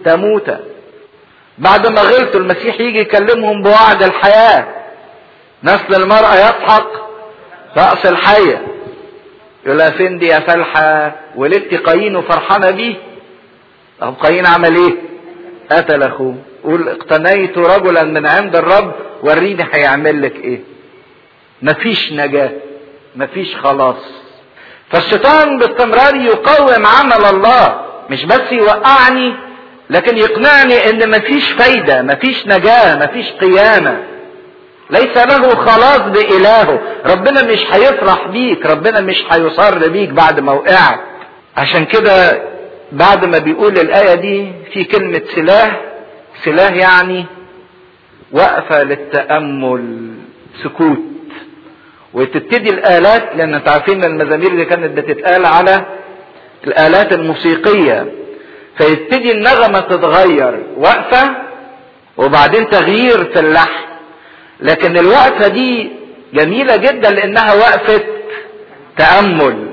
تموتا بعد ما غلطوا المسيح يجي يكلمهم بوعد الحياة نسل المرأة يضحك رأس الحية يقول لها فين دي يا فلحة ولدت قايين وفرحانة بيه طب قايين عمل ايه قتل اخوه قول اقتنيت رجلا من عند الرب وريني هيعمل لك ايه مفيش نجاة مفيش خلاص فالشيطان باستمرار يقوم عمل الله مش بس يوقعني لكن يقنعني ان مفيش فايدة مفيش نجاة مفيش قيامة ليس له خلاص بإلهه ربنا مش هيفرح بيك ربنا مش هيصر بيك بعد ما وقعت عشان كده بعد ما بيقول الآية دي في كلمة سلاح سلاح يعني وقفة للتأمل سكوت وتبتدي الآلات لأن انتوا عارفين المزامير اللي كانت بتتقال على الآلات الموسيقية فيبتدي النغمة تتغير وقفة وبعدين تغيير في اللحن لكن الوقفة دي جميلة جدا لأنها وقفة تأمل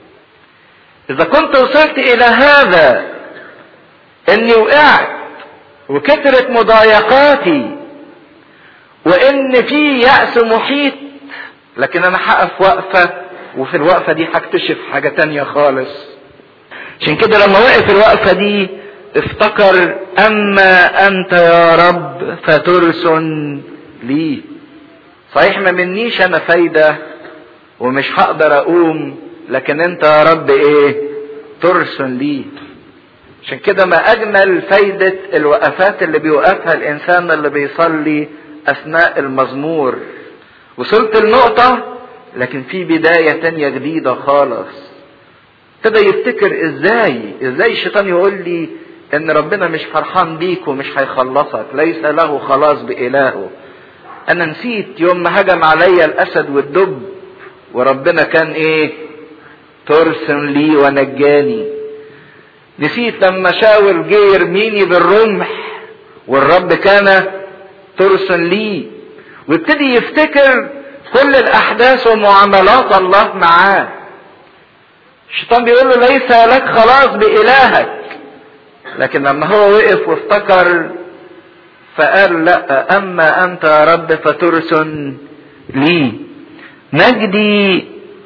إذا كنت وصلت إلى هذا إني وقعت وكثرت مضايقاتي وإن في يأس محيط لكن أنا هقف وقفة وفي الوقفة دي هكتشف حاجة تانية خالص عشان كده لما وقف الوقفة دي افتكر أما أنت يا رب فترسن لي صحيح ما منيش أنا فايدة ومش هقدر أقوم لكن أنت يا رب إيه ترسن لي عشان كده ما أجمل فايدة الوقفات اللي بيوقفها الإنسان اللي بيصلي أثناء المزمور وصلت النقطة لكن في بداية تانية جديدة خالص ابتدى يفتكر ازاي ازاي الشيطان يقول لي ان ربنا مش فرحان بيك ومش هيخلصك ليس له خلاص بإلهه انا نسيت يوم ما هجم عليا الاسد والدب وربنا كان ايه ترسم لي ونجاني نسيت لما شاول جه يرميني بالرمح والرب كان ترسم لي ويبتدي يفتكر كل الاحداث ومعاملات الله معاه الشيطان بيقول له ليس لك خلاص بإلهك لكن لما هو وقف وافتكر فقال لا أما أنت يا رب فترسن لي مجدي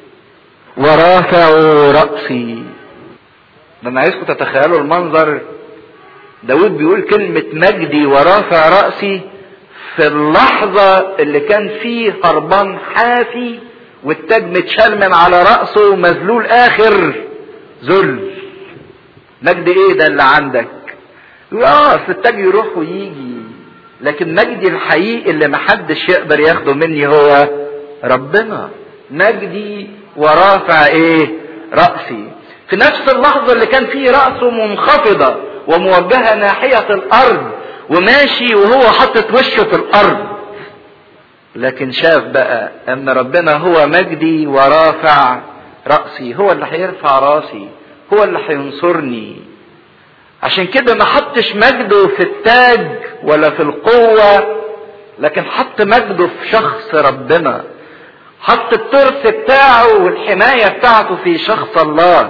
ورافع رأسي ده أنا عايزكم تتخيلوا المنظر داود بيقول كلمة مجدي ورافع رأسي في اللحظة اللي كان فيه هربان حافي والتاج متشال من على رأسه ومذلول آخر ذل مجد ايه ده اللي عندك اه اصل التاج يروح ويجي لكن مجدي الحقيقي اللي محدش يقدر ياخده مني هو ربنا مجدي ورافع ايه رأسي في نفس اللحظة اللي كان فيه رأسه منخفضة وموجهة ناحية الأرض وماشي وهو حاطط وشه في الأرض لكن شاف بقى ان ربنا هو مجدي ورافع رأسي هو اللي هيرفع راسي هو اللي هينصرني عشان كده ما حطش مجده في التاج ولا في القوة لكن حط مجده في شخص ربنا حط الترس بتاعه والحماية بتاعته في شخص الله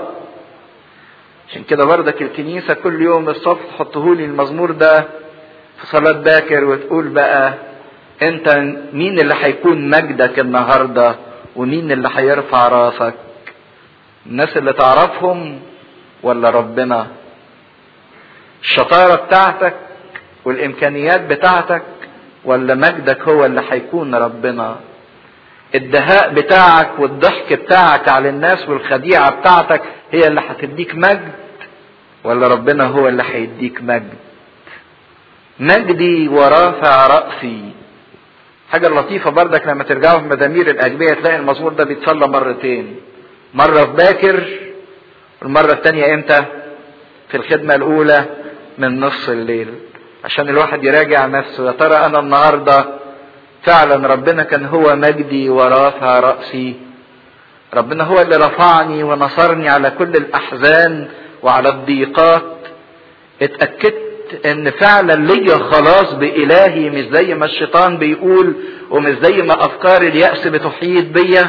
عشان كده بردك الكنيسة كل يوم الصبح تحطهولي المزمور ده في صلاة باكر وتقول بقى انت مين اللي هيكون مجدك النهاردة ومين اللي هيرفع راسك الناس اللي تعرفهم ولا ربنا الشطارة بتاعتك والامكانيات بتاعتك ولا مجدك هو اللي هيكون ربنا الدهاء بتاعك والضحك بتاعك على الناس والخديعة بتاعتك هي اللي هتديك مجد ولا ربنا هو اللي هيديك مجد مجدي ورافع رأسي حاجة لطيفة بردك لما ترجعوا في مزامير الأجبية تلاقي المزمور ده بيتصلى مرتين مرة في باكر والمرة التانية امتى في الخدمة الأولى من نص الليل عشان الواحد يراجع نفسه يا ترى أنا النهاردة فعلا ربنا كان هو مجدي ورافع رأسي ربنا هو اللي رفعني ونصرني على كل الأحزان وعلى الضيقات اتأكدت ان فعلا ليا خلاص بإلهي مش زي ما الشيطان بيقول ومش زي ما أفكار اليأس بتحيط بيا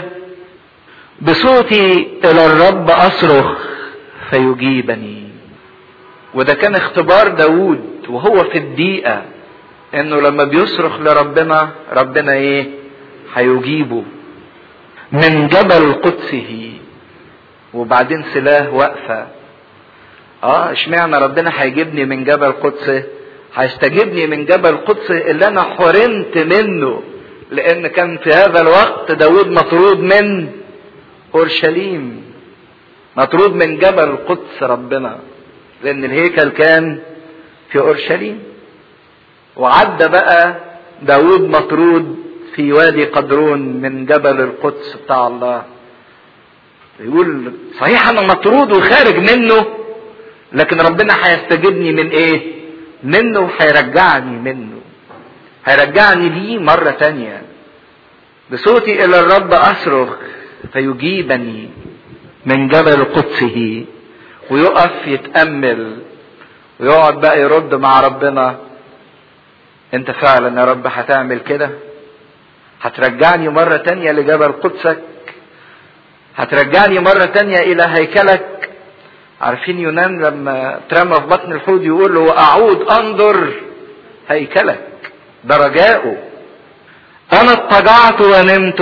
بصوتي إلى الرب أصرخ فيجيبني وده كان اختبار داود وهو في الدقيقة انه لما بيصرخ لربنا ربنا ايه هيجيبه من جبل قدسه وبعدين سلاه واقفة اه اشمعنى ربنا هيجيبني من جبل قدسه هيستجيبني من جبل قدسه اللي انا حرمت منه لان كان في هذا الوقت داود مطرود من اورشليم مطرود من جبل القدس ربنا لان الهيكل كان في اورشليم وعدى بقى داود مطرود في وادي قدرون من جبل القدس بتاع الله يقول صحيح انا مطرود وخارج منه لكن ربنا هيستجيبني من ايه منه وهيرجعني منه هيرجعني ليه مرة تانية بصوتي الى الرب اصرخ فيجيبني من جبل قدسه ويقف يتأمل ويقعد بقى يرد مع ربنا انت فعلا يا رب هتعمل كده هترجعني مرة تانية لجبل قدسك هترجعني مرة تانية إلى هيكلك عارفين يونان لما اترمى في بطن الحوت يقول له وأعود أنظر هيكلك ده رجاؤه أنا اضطجعت ونمت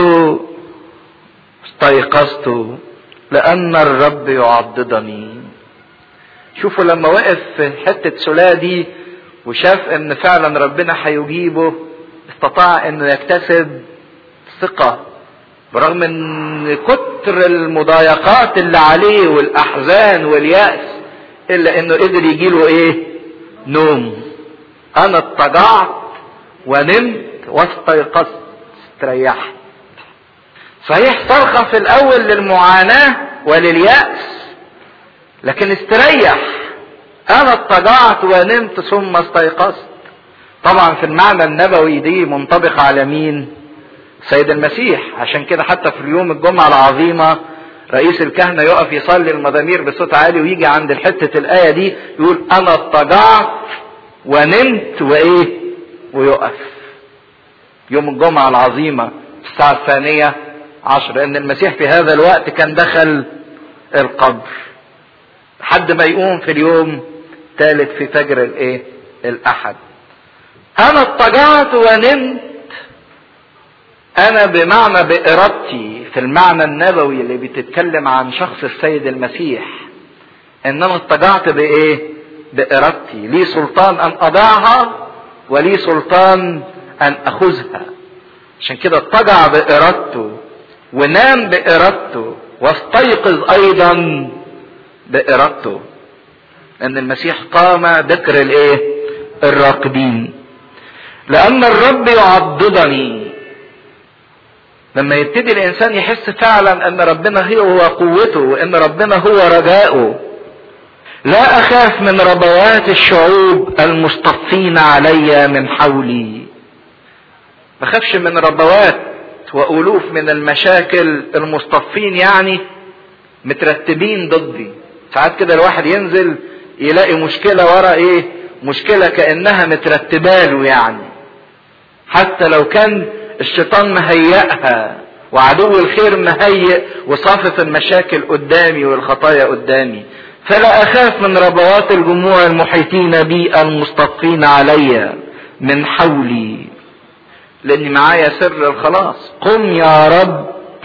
استيقظت لأن الرب يعضدني شوفوا لما وقف في حتة سلاة دي وشاف ان فعلا ربنا هيجيبه استطاع انه يكتسب ثقة برغم ان كتر المضايقات اللي عليه والاحزان واليأس الا انه قدر يجيله ايه نوم انا اضطجعت ونمت واستيقظت استريحت صحيح صرخة في الاول للمعاناة ولليأس لكن استريح انا اضطجعت ونمت ثم استيقظت طبعا في المعنى النبوي دي منطبقة على مين سيد المسيح عشان كده حتى في اليوم الجمعة العظيمة رئيس الكهنة يقف يصلي المزامير بصوت عالي ويجي عند حتة الآية دي يقول أنا اضطجعت ونمت وإيه ويقف يوم الجمعة العظيمة الساعة الثانية عشر لأن المسيح في هذا الوقت كان دخل القبر لحد ما يقوم في اليوم ثالث في فجر الايه الاحد انا اضطجعت ونمت انا بمعنى بارادتي في المعنى النبوي اللي بتتكلم عن شخص السيد المسيح ان انا اضطجعت بايه بارادتي لي سلطان ان اضعها ولي سلطان ان اخذها عشان كده اضطجع بارادته ونام بارادته واستيقظ ايضا بارادته لان المسيح قام ذكر الايه الراقدين لان الرب يعضدني لما يبتدي الانسان يحس فعلا ان ربنا هي هو قوته وان ربنا هو رجاؤه لا اخاف من ربوات الشعوب المصطفين علي من حولي ما اخافش من ربوات والوف من المشاكل المصطفين يعني مترتبين ضدي ساعات كده الواحد ينزل يلاقي مشكلة ورا ايه مشكلة كأنها مترتبة له يعني حتى لو كان الشيطان مهيئها وعدو الخير مهيئ وصافف المشاكل قدامي والخطايا قدامي فلا اخاف من ربوات الجموع المحيطين بي المصطفين علي من حولي لاني معايا سر الخلاص قم يا رب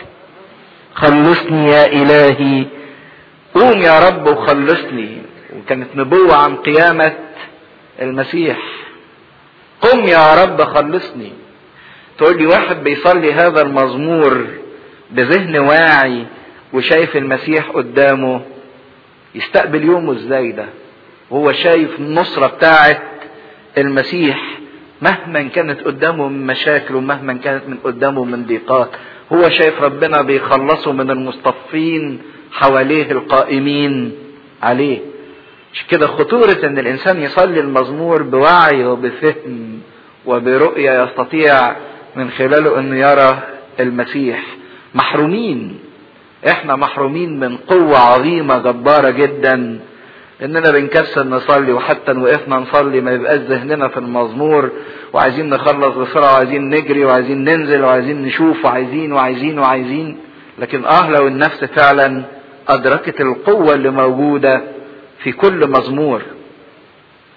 خلصني يا الهي قوم يا رب وخلصني وكانت نبوة عن قيامة المسيح قم يا رب خلصني تقول لي واحد بيصلي هذا المزمور بذهن واعي وشايف المسيح قدامه يستقبل يومه ازاي ده وهو شايف النصرة بتاعت المسيح مهما كانت قدامه من مشاكل ومهما كانت من قدامه من ضيقات هو شايف ربنا بيخلصه من المصطفين حواليه القائمين عليه مش كده خطورة ان الانسان يصلي المزمور بوعي وبفهم وبرؤية يستطيع من خلاله انه يرى المسيح محرومين احنا محرومين من قوة عظيمة جبارة جدا اننا بنكسل نصلي وحتى ان وقفنا نصلي ما يبقاش ذهننا في المزمور وعايزين نخلص بسرعة وعايزين نجري وعايزين ننزل وعايزين نشوف وعايزين وعايزين وعايزين لكن اه لو النفس فعلا ادركت القوة اللي موجودة في كل مزمور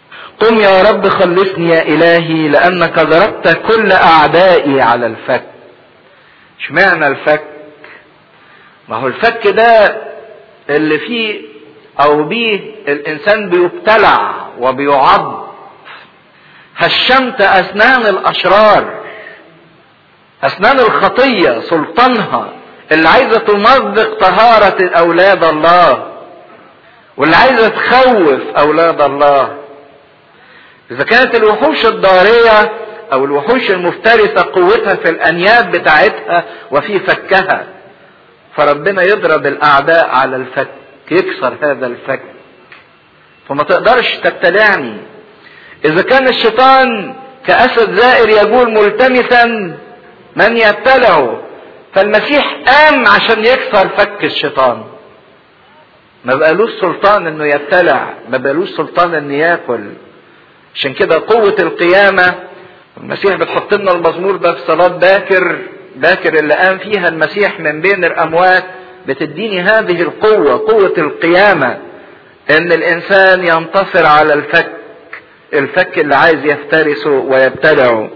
قم يا رب خلصني يا إلهي لأنك ضربت كل أعدائي على الفك اشمعنى الفك ما هو الفك ده اللي فيه أو بيه الإنسان بيبتلع وبيعض هشمت أسنان الأشرار أسنان الخطية سلطانها اللي عايزة تمزق طهارة أولاد الله واللي عايزة تخوف أولاد الله إذا كانت الوحوش الضارية أو الوحوش المفترسة قوتها في الأنياب بتاعتها وفي فكها فربنا يضرب الأعداء على الفك يكسر هذا الفك فما تقدرش تبتلعني إذا كان الشيطان كأسد زائر يقول ملتمسا من يبتلعه فالمسيح قام عشان يكسر فك الشيطان ما بقالوش سلطان انه يبتلع ما بقالوش سلطان انه ياكل عشان كده قوة القيامة المسيح بتحط لنا المزمور ده في صلاة باكر باكر اللي قام فيها المسيح من بين الأموات بتديني هذه القوة قوة القيامة ان الانسان ينتصر على الفك الفك اللي عايز يفترسه ويبتلعه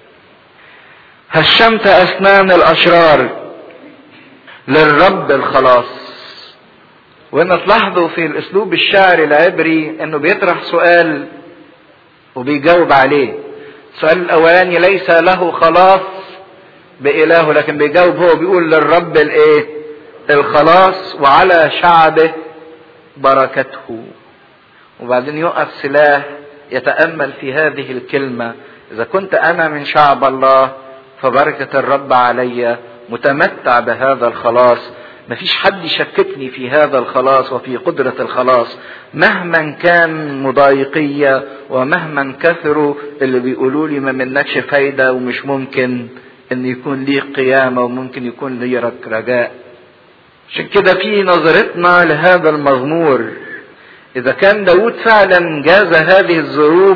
هشمت اسنان الاشرار للرب الخلاص وهنا تلاحظوا في الاسلوب الشعري العبري انه بيطرح سؤال وبيجاوب عليه السؤال الاولاني ليس له خلاص بإلهه لكن بيجاوب هو بيقول للرب الايه الخلاص وعلى شعبه بركته وبعدين يقف سلاح يتأمل في هذه الكلمة إذا كنت أنا من شعب الله فبركة الرب علي متمتع بهذا الخلاص مفيش حد يشككني في هذا الخلاص وفي قدرة الخلاص مهما كان مضايقية ومهما كثروا اللي بيقولوا لي ما منكش فايدة ومش ممكن ان يكون ليك قيامة وممكن يكون ليك رجاء عشان كده في نظرتنا لهذا المزمور اذا كان داود فعلا جاز هذه الظروف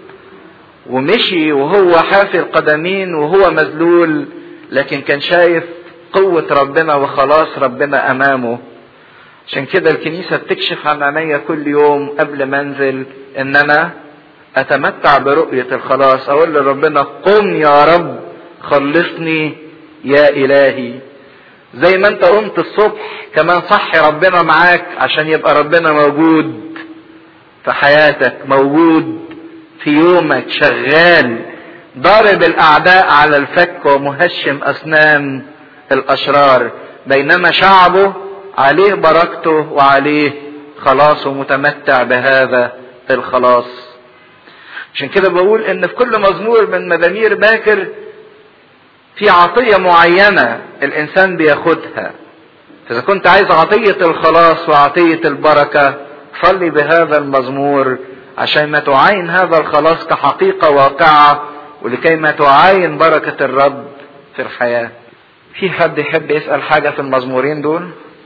ومشي وهو حافي القدمين وهو مذلول لكن كان شايف قوة ربنا وخلاص ربنا امامه عشان كده الكنيسة بتكشف عن عينيا كل يوم قبل ما انزل ان انا اتمتع برؤية الخلاص اقول لربنا قم يا رب خلصني يا الهي زي ما انت قمت الصبح كمان صحي ربنا معاك عشان يبقى ربنا موجود في حياتك موجود في يومك شغال ضارب الاعداء على الفك ومهشم اسنان الاشرار بينما شعبه عليه بركته وعليه خلاصه متمتع بهذا الخلاص عشان كده بقول ان في كل مزمور من مزامير باكر في عطية معينة الإنسان بياخدها فإذا كنت عايز عطية الخلاص وعطية البركة صلي بهذا المزمور عشان ما تعاين هذا الخلاص كحقيقة واقعة ولكي ما تعاين بركة الرب في الحياة في حد يحب يسأل حاجة في المزمورين دول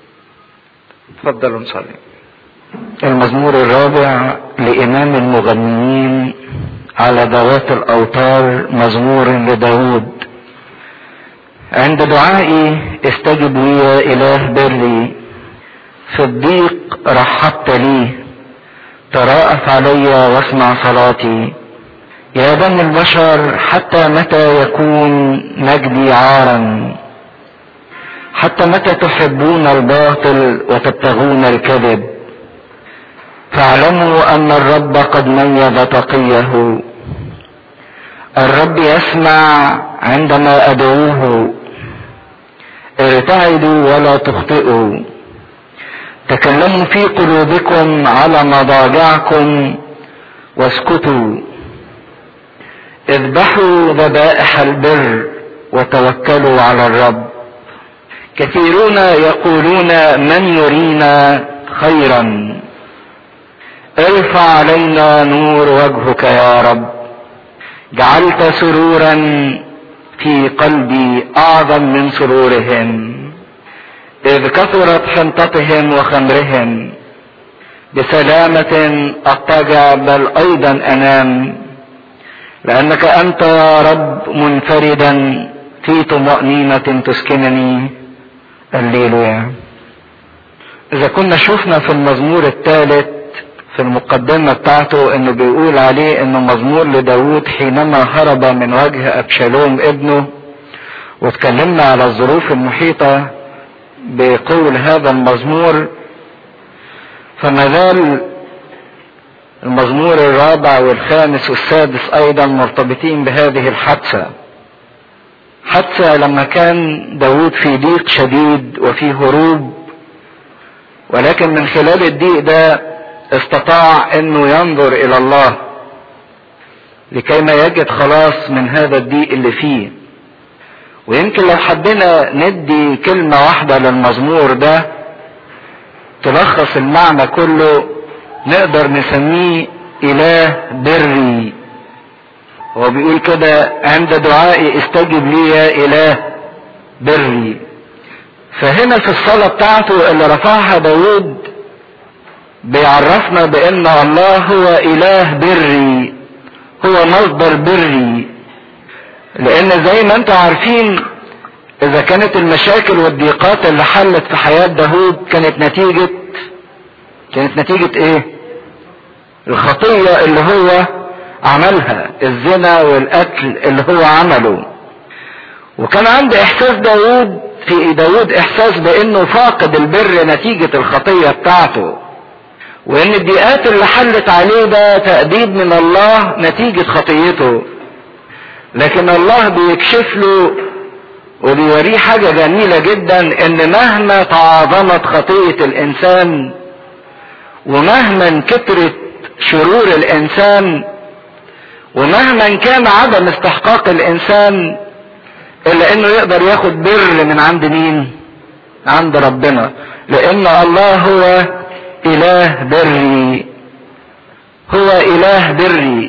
تفضلوا نصلي المزمور الرابع لإمام المغنيين على ذوات الأوتار مزمور لداود عند دعائي استجب لي يا إله بري في الضيق رحبت لي تراءف علي واسمع صلاتي يا بني البشر حتى متى يكون مجدي عارا حتى متى تحبون الباطل وتبتغون الكذب فاعلموا ان الرب قد ميز تقيه الرب يسمع عندما ادعوه ارتعدوا ولا تخطئوا تكلموا في قلوبكم على مضاجعكم واسكتوا اذبحوا ذبائح البر وتوكلوا على الرب كثيرون يقولون من يرينا خيرا ارفع علينا نور وجهك يا رب جعلت سرورا في قلبي اعظم من سرورهم اذ كثرت حنطتهم وخمرهم بسلامة اضطجع بل ايضا انام لانك انت يا رب منفردا في طمأنينة تسكنني الليل اذا كنا شفنا في المزمور الثالث في المقدمة بتاعته انه بيقول عليه انه مزمور لداود حينما هرب من وجه ابشالوم ابنه واتكلمنا على الظروف المحيطة بقول هذا المزمور فما زال المزمور الرابع والخامس والسادس ايضا مرتبطين بهذه الحادثة حادثة لما كان داود في ضيق شديد وفي هروب ولكن من خلال الضيق ده استطاع انه ينظر الى الله لكي ما يجد خلاص من هذا الضيق اللي فيه ويمكن لو حبينا ندي كلمة واحدة للمزمور ده تلخص المعنى كله نقدر نسميه اله بري هو بيقول كده عند دعائي استجب لي يا اله بري فهنا في الصلاة بتاعته اللي رفعها داود بيعرفنا بان الله هو اله بري هو مصدر بري لان زي ما انتم عارفين اذا كانت المشاكل والضيقات اللي حلت في حياة داود كانت نتيجة كانت نتيجة ايه الخطية اللي هو عملها الزنا والقتل اللي هو عمله وكان عند احساس داود في داود احساس بانه فاقد البر نتيجة الخطية بتاعته وان الضيقات اللي حلت عليه ده تأديب من الله نتيجة خطيته لكن الله بيكشف له وبيوريه حاجة جميلة جدا ان مهما تعاظمت خطية الانسان ومهما كترت شرور الانسان ومهما كان عدم استحقاق الانسان الا انه يقدر ياخد بر من عند مين عند ربنا لان الله هو اله بري هو اله بري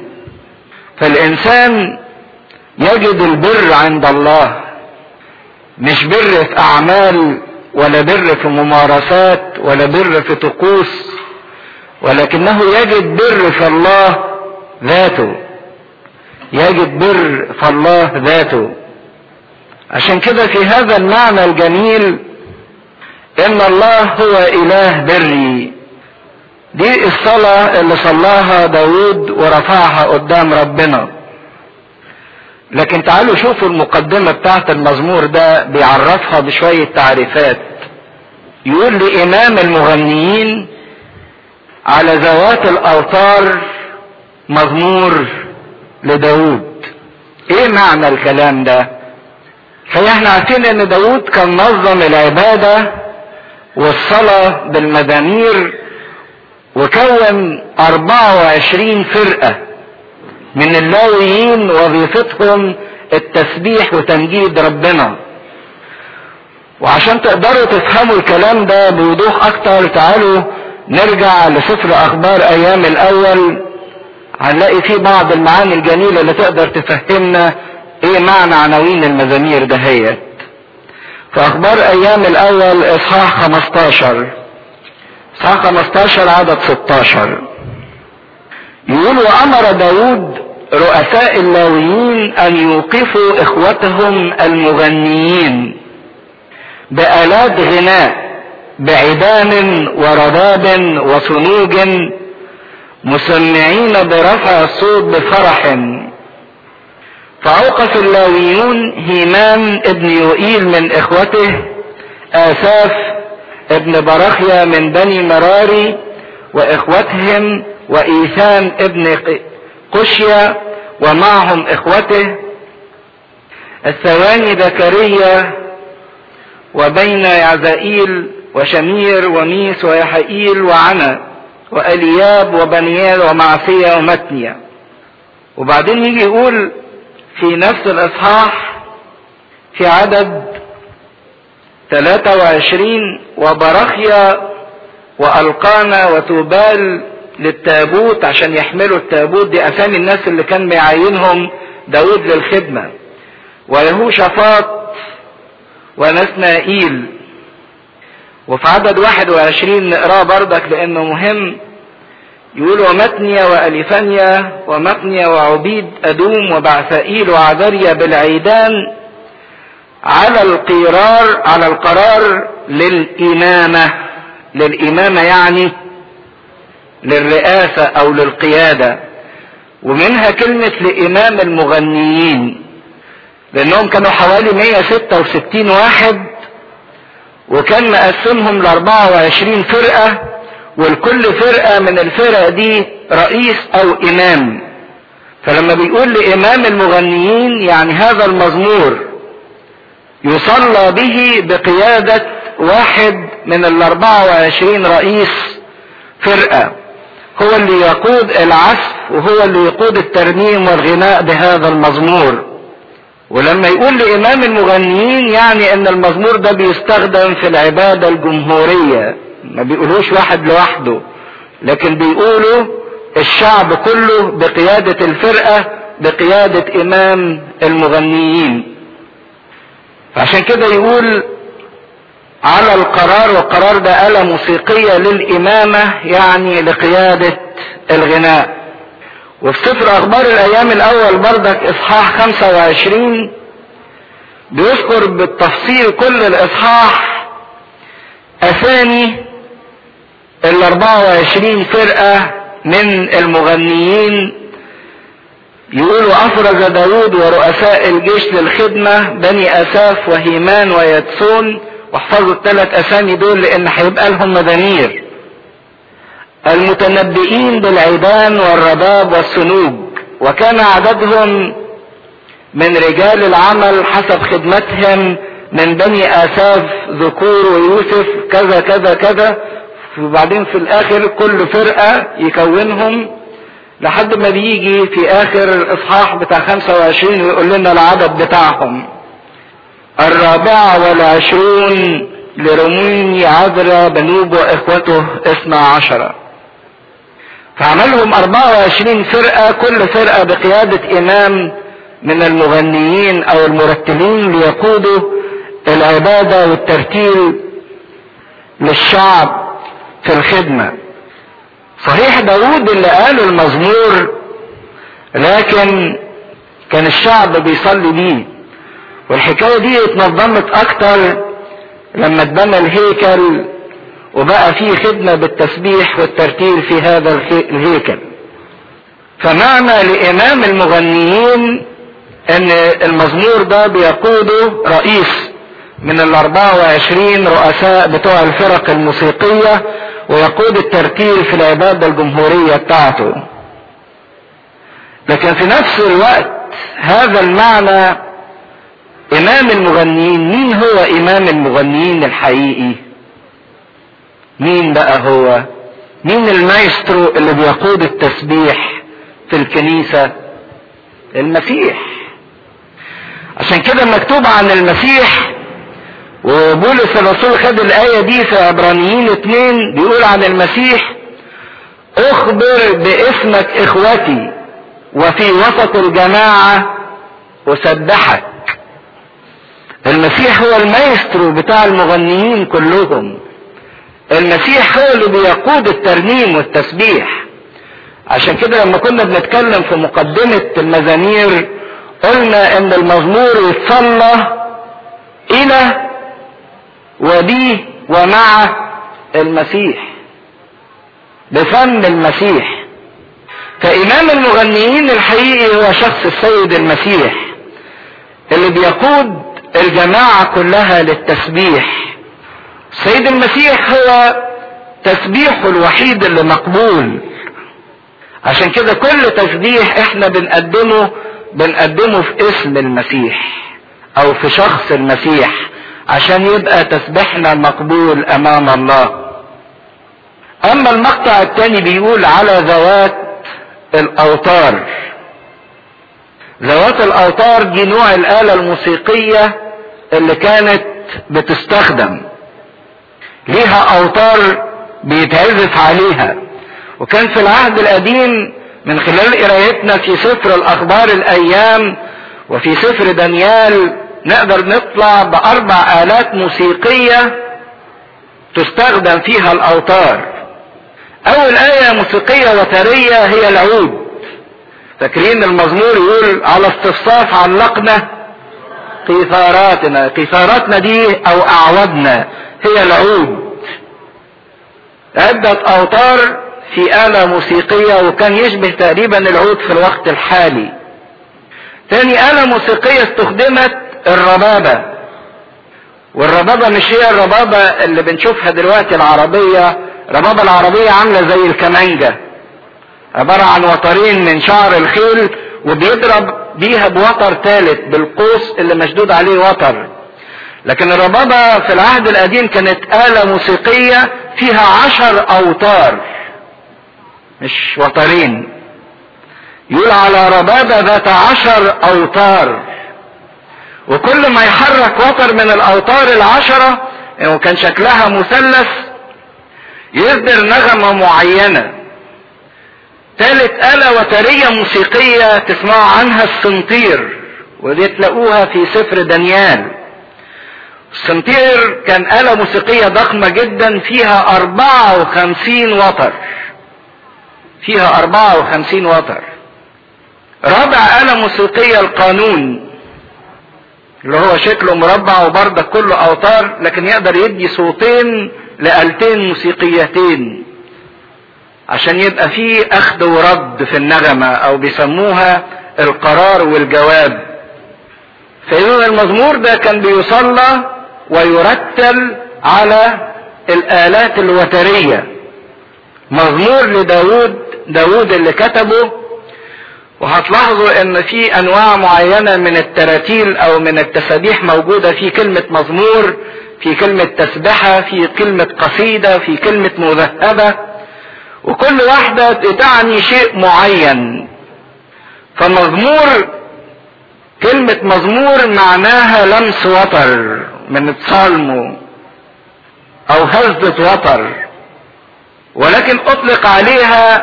فالانسان يجد البر عند الله مش بر في اعمال ولا بر في ممارسات ولا بر في طقوس ولكنه يجد بر في الله ذاته يجد بر في الله ذاته عشان كده في هذا المعنى الجميل ان الله هو اله بري دي الصلاة اللي صلاها داود ورفعها قدام ربنا لكن تعالوا شوفوا المقدمة بتاعت المزمور ده بيعرفها بشوية تعريفات يقول لإمام المغنيين على ذوات الأوتار مزمور لداود ايه معنى الكلام ده فاحنا عارفين ان داود كان نظم العبادة والصلاة بالمزامير وكون 24 فرقة من اللاويين وظيفتهم التسبيح وتمجيد ربنا وعشان تقدروا تفهموا الكلام ده بوضوح اكتر تعالوا نرجع لسفر اخبار ايام الاول هنلاقي فيه بعض المعاني الجميلة اللي تقدر تفهمنا ايه معنى عناوين المزامير دهيت في اخبار ايام الاول اصحاح 15 اصحاح 15 عدد 16 يقول وامر داود رؤساء اللاويين ان يوقفوا اخوتهم المغنيين بآلات غناء بعدان ورباب وصنوج مسمعين برفع الصوت بفرح فأوقف اللاويون هيمان ابن يوئيل من إخوته آساف ابن برخيا من بني مراري وإخوتهم وإيثام ابن قشيا ومعهم إخوته الثواني زكريا وبين يعزائيل وشمير وميس ويحائيل وعنا وألياب وبنيال ومعصية ومتنيا وبعدين يجي يقول في نفس الإصحاح في عدد 23 وبرخيا وألقانا وتوبال للتابوت عشان يحملوا التابوت دي أسامي الناس اللي كان بيعينهم داود للخدمة ويهوشافاط ونسنائيل وفي عدد 21 نقراه بردك لأنه مهم يقول ومتنيا وأليفانيا ومقنيا وعبيد أدوم وبعثائيل وعذريا بالعيدان على القرار على القرار للإمامة للإمامة يعني للرئاسة او للقيادة ومنها كلمة لامام المغنيين لانهم كانوا حوالي 166 واحد وكان مقسمهم ل 24 فرقة ولكل فرقة من الفرق دي رئيس او امام فلما بيقول لامام المغنيين يعني هذا المزمور يصلى به بقيادة واحد من ال 24 رئيس فرقة هو اللي يقود العزف وهو اللي يقود الترنيم والغناء بهذا المزمور ولما يقول لإمام المغنيين يعني ان المزمور ده بيستخدم في العبادة الجمهورية ما بيقولوش واحد لوحده لكن بيقولوا الشعب كله بقيادة الفرقة بقيادة إمام المغنيين عشان كده يقول على القرار والقرار ده آلة موسيقية للإمامة يعني لقيادة الغناء وفي سفر أخبار الأيام الأول بردك إصحاح 25 بيذكر بالتفصيل كل الإصحاح أسامي ال 24 فرقة من المغنيين يقولوا أفرز داود ورؤساء الجيش للخدمة بني أساف وهيمان ويتسون واحفظوا الثلاث أسامي دول لأن هيبقى لهم مزامير المتنبئين بالعيدان والرباب والسنوج وكان عددهم من رجال العمل حسب خدمتهم من بني آساف ذكور ويوسف كذا كذا كذا وبعدين في الآخر كل فرقة يكونهم لحد ما بيجي في آخر الإصحاح بتاع 25 ويقول لنا العدد بتاعهم الرابعة والعشرون لرموني عذرا بنوب وإخوته اثنى عشرة فعملهم 24 فرقة كل فرقة بقيادة إمام من المغنيين أو المرتلين ليقودوا العبادة والترتيل للشعب في الخدمة صحيح داود اللي قال المزمور لكن كان الشعب بيصلي بيه والحكاية دي اتنظمت اكتر لما اتبنى الهيكل وبقى فيه خدمة بالتسبيح والترتيل في هذا الهيكل فمعنى لإمام المغنيين ان المزمور ده بيقوده رئيس من ال 24 رؤساء بتوع الفرق الموسيقية ويقود الترتيل في العبادة الجمهورية بتاعته لكن في نفس الوقت هذا المعنى امام المغنيين مين هو امام المغنيين الحقيقي مين بقى هو مين المايسترو اللي بيقود التسبيح في الكنيسة المسيح عشان كده مكتوب عن المسيح وبولس الرسول خد الآية دي في عبرانيين اتنين بيقول عن المسيح اخبر باسمك اخوتي وفي وسط الجماعة اسبحك المسيح هو المايسترو بتاع المغنيين كلهم المسيح هو اللي بيقود الترنيم والتسبيح عشان كده لما كنا بنتكلم في مقدمة المزامير قلنا ان المزمور يتصلى الى وبيه ومع المسيح بفم المسيح فإمام المغنيين الحقيقي هو شخص السيد المسيح اللي بيقود الجماعة كلها للتسبيح السيد المسيح هو تسبيحه الوحيد اللي مقبول عشان كده كل تسبيح احنا بنقدمه بنقدمه في اسم المسيح او في شخص المسيح عشان يبقى تسبيحنا مقبول امام الله اما المقطع الثاني بيقول على ذوات الاوتار ذوات الاوتار دي نوع الاله الموسيقيه اللي كانت بتستخدم ليها اوتار بيتعزف عليها وكان في العهد القديم من خلال قرايتنا في سفر الاخبار الايام وفي سفر دانيال نقدر نطلع باربع الات موسيقيه تستخدم فيها الاوتار اول ايه موسيقيه وتريه هي العود فاكرين المزمور يقول على استصاف علقنا قيثاراتنا قيثاراتنا دي او اعودنا هي العود عدة اوتار في آلة موسيقية وكان يشبه تقريبا العود في الوقت الحالي تاني آلة موسيقية استخدمت الربابة والربابة مش هي الربابة اللي بنشوفها دلوقتي العربية الربابة العربية عاملة زي الكمانجة عبارة عن وترين من شعر الخيل وبيضرب بيها بوتر ثالث بالقوس اللي مشدود عليه وتر لكن الربابة في العهد القديم كانت آلة موسيقية فيها عشر أوتار مش وترين يقول على ربابة ذات عشر أوتار وكل ما يحرك وتر من الأوتار العشرة وكان شكلها مثلث يصدر نغمة معينة ثالث آلة وترية موسيقية تسمعوا عنها السنطير ودي تلاقوها في سفر دانيال السنطير كان آلة موسيقية ضخمة جدا فيها 54 وتر فيها 54 وتر رابع آلة موسيقية القانون اللي هو شكله مربع وبرضه كله أوتار لكن يقدر يدي صوتين لآلتين موسيقيتين عشان يبقى فيه أخذ ورد في النغمة أو بيسموها القرار والجواب فإذا المزمور ده كان بيصلى ويرتل على الآلات الوترية مزمور لداود داود اللي كتبه وهتلاحظوا ان في انواع معينة من التراتيل او من التسابيح موجودة في كلمة مزمور في كلمة تسبحة في كلمة قصيدة في كلمة مذهبة وكل واحدة تعني شيء معين فمزمور كلمة مزمور معناها لمس وتر من الصالمو او هزة وتر ولكن اطلق عليها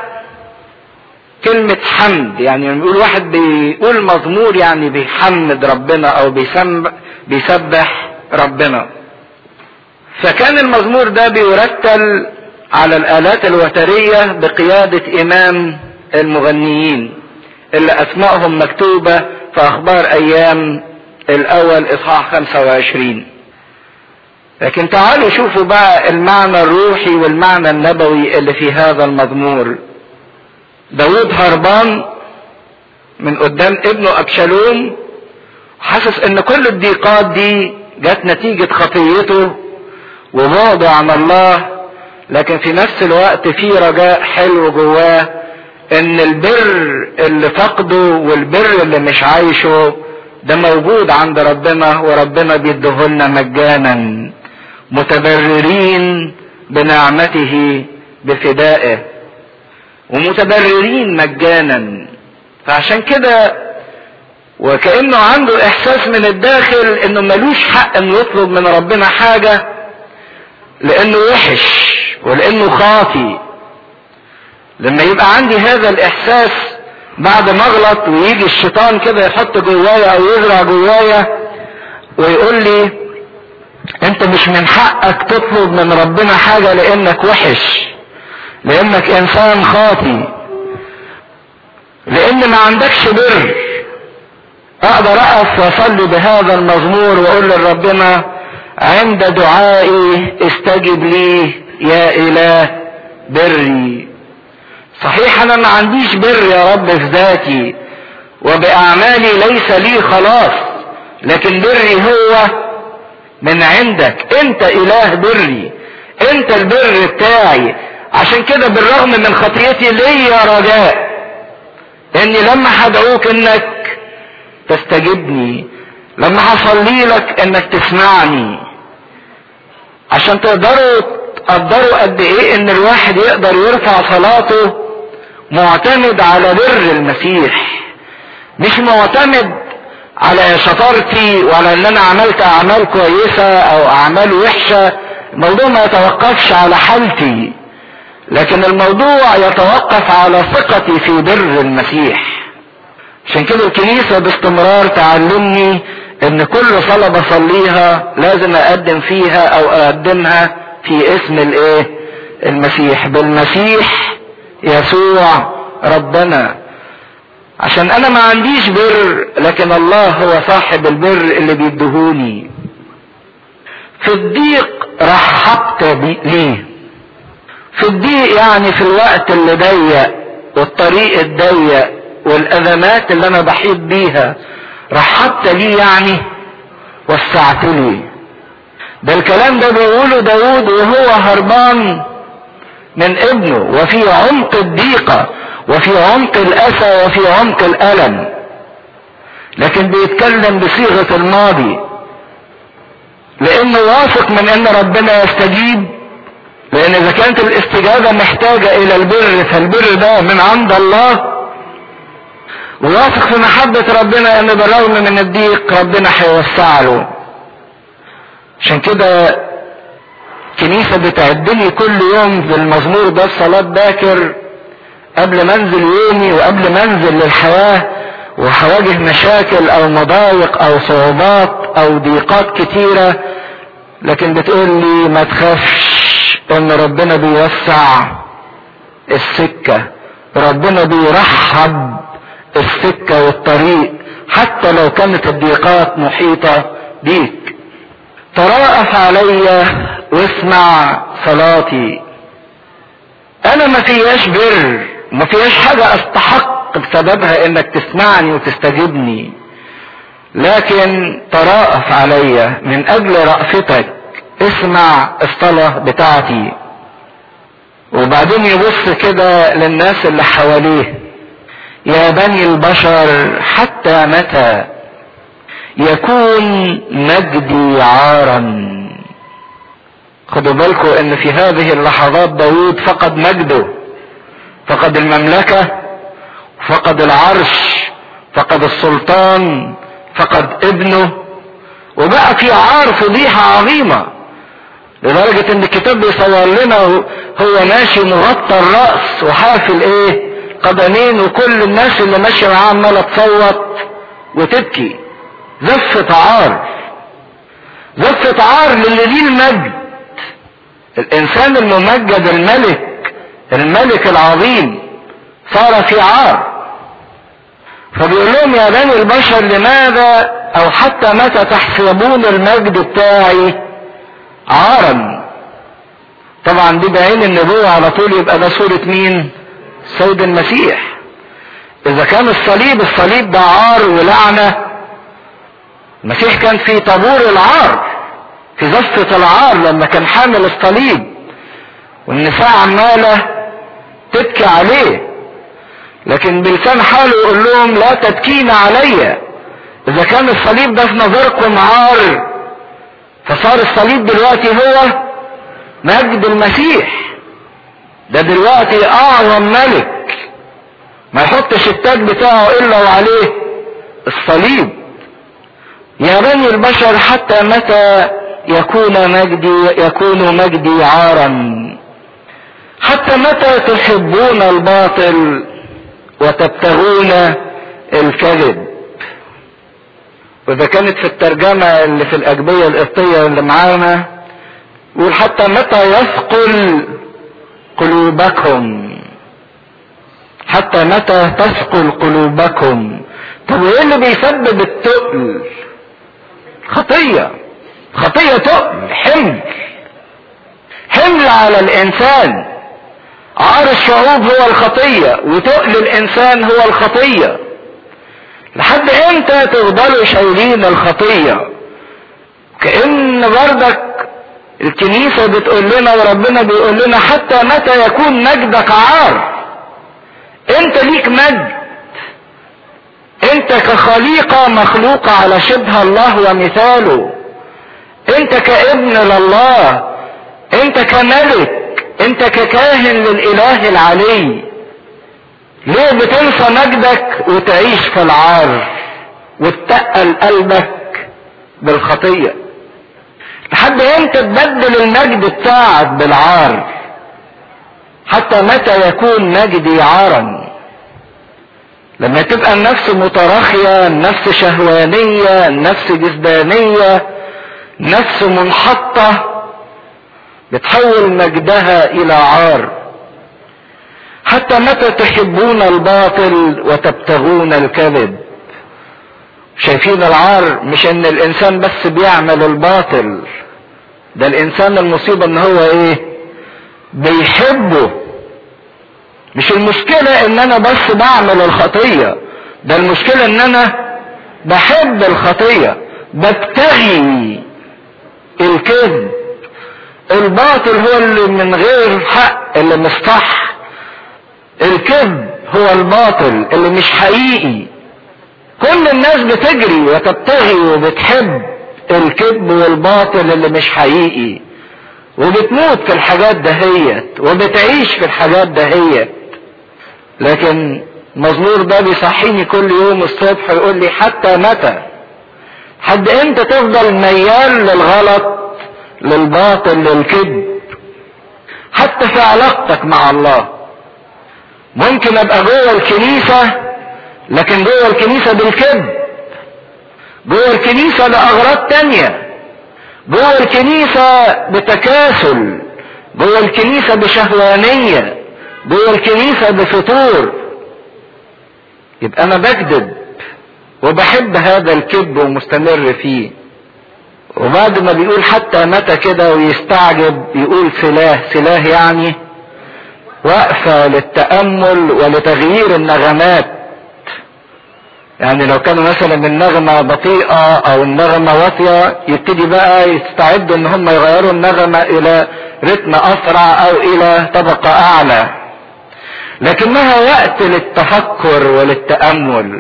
كلمة حمد يعني لما يقول واحد بيقول مزمور يعني بيحمد ربنا او بيسبح ربنا فكان المزمور ده بيرتل على الآلات الوترية بقيادة إمام المغنيين اللي أسمائهم مكتوبة في أخبار أيام الأول إصحاح 25 لكن تعالوا شوفوا بقى المعنى الروحي والمعنى النبوي اللي في هذا المزمور داود هربان من قدام ابنه أبشالوم حاسس ان كل الضيقات دي جت نتيجة خطيته وبعده عن الله لكن في نفس الوقت في رجاء حلو جواه ان البر اللي فقده والبر اللي مش عايشه ده موجود عند ربنا وربنا بيديهولنا مجانا متبررين بنعمته بفدائه ومتبررين مجانا فعشان كده وكأنه عنده احساس من الداخل انه ملوش حق انه يطلب من ربنا حاجة لانه وحش ولانه خاطي لما يبقى عندي هذا الاحساس بعد ما اغلط ويجي الشيطان كده يحط جوايا او يزرع جوايا ويقول لي انت مش من حقك تطلب من ربنا حاجة لانك وحش لانك انسان خاطي لان ما عندكش بر اقدر اقف واصلي بهذا المزمور واقول لربنا عند دعائي استجب لي يا اله بري صحيح انا ما عنديش بر يا رب في ذاتي وباعمالي ليس لي خلاص لكن بري هو من عندك انت اله بري انت البر بتاعي عشان كده بالرغم من خطيتي ليا رجاء اني لما هدعوك انك تستجبني لما هصلي لك انك تسمعني عشان تقدروا تقدروا قد ايه ان الواحد يقدر يرفع صلاته معتمد على بر المسيح مش معتمد على شطارتي وعلى ان انا عملت اعمال كويسة او اعمال وحشة الموضوع ما يتوقفش على حالتي لكن الموضوع يتوقف على ثقتي في بر المسيح عشان كده الكنيسة باستمرار تعلمني ان كل صلاة بصليها لازم اقدم فيها او اقدمها في اسم الايه المسيح بالمسيح يسوع ربنا عشان انا ما عنديش بر لكن الله هو صاحب البر اللي بيدهوني في الضيق رحبت ليه في الضيق يعني في الوقت اللي ضيق والطريق الضيق والازمات اللي انا بحيط بيها رحبت لي يعني وسعت لي ده الكلام ده بيقوله داود وهو هربان من ابنه وفي عمق الضيقة وفي عمق الأسى وفي عمق الألم لكن بيتكلم بصيغة الماضي لأنه واثق من أن ربنا يستجيب لأن إذا كانت الاستجابة محتاجة إلى البر فالبر ده من عند الله وواثق في محبة ربنا أن بالرغم من الضيق ربنا هيوسع له عشان كده الكنيسة بتعدني كل يوم في المزمور ده الصلاة باكر قبل ما انزل يومي وقبل ما انزل للحياة وهواجه مشاكل او مضايق او صعوبات او ضيقات كتيرة لكن بتقول لي ما تخافش ان ربنا بيوسع السكة ربنا بيرحب السكة والطريق حتى لو كانت الضيقات محيطة بيك تراءف علي واسمع صلاتي انا ما فيهاش بر ما فيهاش حاجة استحق بسببها انك تسمعني وتستجيبني لكن تراءف علي من اجل رأفتك اسمع الصلاة بتاعتي وبعدين يبص كده للناس اللي حواليه يا بني البشر حتى متى يكون مجدي عارا خدوا بالكم ان في هذه اللحظات داود فقد مجده فقد المملكة فقد العرش فقد السلطان فقد ابنه وبقى في عار فضيحة عظيمة لدرجة ان الكتاب بيصور لنا هو ماشي مغطى الرأس وحافل ايه قدمين وكل الناس اللي ماشية معاه عمالة تصوت وتبكي زفة عار زفة عار للي ليه المجد الانسان الممجد الملك الملك العظيم صار في عار فبيقول لهم يا بني البشر لماذا او حتى متى تحسبون المجد بتاعي عارا طبعا دي بعين النبوة على طول يبقى ده صورة مين سيد المسيح اذا كان الصليب الصليب ده عار ولعنة المسيح كان في طابور العار في زفة العار لما كان حامل الصليب والنساء عمالة تبكي عليه لكن بلسان حاله يقول لهم لا تبكين عليا اذا كان الصليب ده في نظركم عار فصار الصليب دلوقتي هو مجد المسيح ده دلوقتي اعظم ملك ما يحطش التاج بتاعه الا وعليه الصليب يا بني البشر حتى متى يكون مجدي يكون مجدي عارا حتى متى تحبون الباطل وتبتغون الكذب واذا كانت في الترجمة اللي في الاجبية القبطية اللي معانا يقول حتى متى يثقل قلوبكم حتى متى تثقل قلوبكم طب وايه اللي بيسبب التقل خطية خطية تقل حمل حمل على الانسان عار الشعوب هو الخطية وتقل الانسان هو الخطية لحد امتى تفضلوا شايلين الخطية كأن بردك الكنيسة بتقول لنا وربنا بيقول لنا حتى متى يكون مجدك عار انت ليك مجد انت كخليقة مخلوقة على شبه الله ومثاله انت كابن لله انت كملك انت ككاهن للاله العلي ليه بتنسى مجدك وتعيش في العار وتتقل قلبك بالخطية لحد امتى تبدل المجد بتاعك بالعار حتى متى يكون مجدي عارا لما تبقى النفس متراخية النفس شهوانية النفس جسدانية نفس منحطة بتحول مجدها الى عار حتى متى تحبون الباطل وتبتغون الكذب شايفين العار مش ان الانسان بس بيعمل الباطل ده الانسان المصيبة ان هو ايه بيحبه مش المشكلة ان انا بس بعمل الخطية ده المشكلة ان انا بحب الخطية ببتغي الكذب الباطل هو اللي من غير حق اللي مش صح الكذب هو الباطل اللي مش حقيقي كل الناس بتجري وتبتغي وبتحب الكذب والباطل اللي مش حقيقي وبتموت في الحاجات دهيت وبتعيش في الحاجات دهيت لكن مزمور ده بيصحيني كل يوم الصبح يقول لي حتى متى حد امتى تفضل ميال للغلط للباطل للكذب حتى في علاقتك مع الله ممكن ابقى جوه الكنيسة لكن جوه الكنيسة بالكذب جوه الكنيسة لأغراض تانية جوه الكنيسة بتكاسل جوه الكنيسة بشهوانية جوه الكنيسة بفتور يبقى انا بكذب وبحب هذا الكذب ومستمر فيه وبعد ما بيقول حتى متى كده ويستعجب يقول سلاه سلاه يعني وقفة للتأمل ولتغيير النغمات يعني لو كانوا مثلا النغمة بطيئة او النغمة واطية يبتدي بقى يستعدوا ان هم يغيروا النغمة الى رتم اسرع او الى طبقة اعلى لكنها وقت للتفكر وللتأمل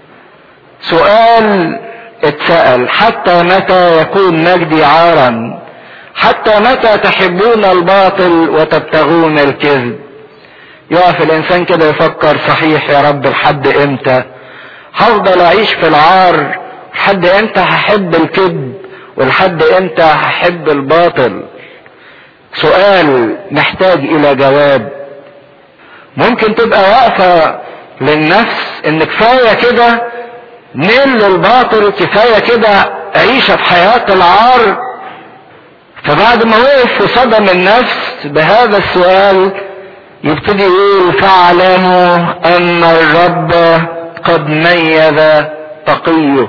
سؤال اتسأل حتى متى يكون مجدي عارا حتى متى تحبون الباطل وتبتغون الكذب يقف الانسان كده يفكر صحيح يا رب لحد امتى هفضل اعيش في العار لحد امتى هحب الكذب ولحد امتى هحب الباطل سؤال محتاج الى جواب ممكن تبقى واقفة للنفس ان كفاية كده نيل للباطل كفاية كده عيشة في حياة العار فبعد ما وقف في صدم النفس بهذا السؤال يبتدي يقول فاعلموا ان الرب قد ميز تقيه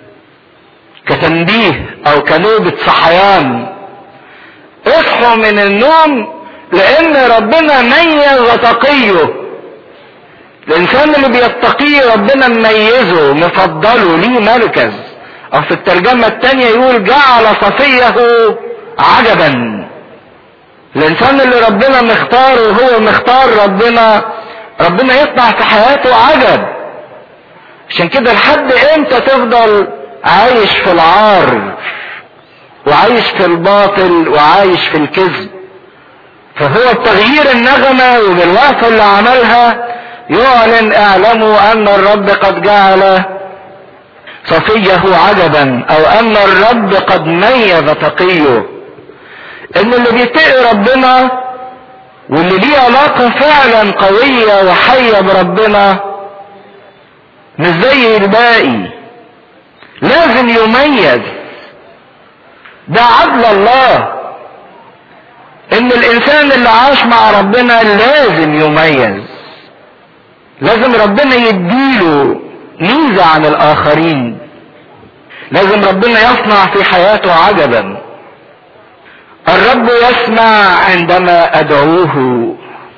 كتنبيه او كنوبة صحيان اصحوا من النوم لان ربنا ميز تقيه الانسان اللي بيتقيه ربنا مميزه مفضله ليه مركز او في الترجمة التانية يقول جعل صفيه عجبا الانسان اللي ربنا مختاره وهو مختار ربنا ربنا يطلع في حياته عجب عشان كده لحد امتى تفضل عايش في العار وعايش في الباطل وعايش في الكذب فهو بتغيير النغمة وبالوقفة اللي عملها يعلن اعلموا ان الرب قد جعل صفيه عجبا او ان الرب قد ميز تقيه ان اللي بيتقي ربنا واللي ليه علاقة فعلا قوية وحية بربنا مش زي الباقي لازم يميز ده عدل الله ان الانسان اللي عاش مع ربنا لازم يميز لازم ربنا يديله ميزة عن الاخرين لازم ربنا يصنع في حياته عجبا الرب يسمع عندما ادعوه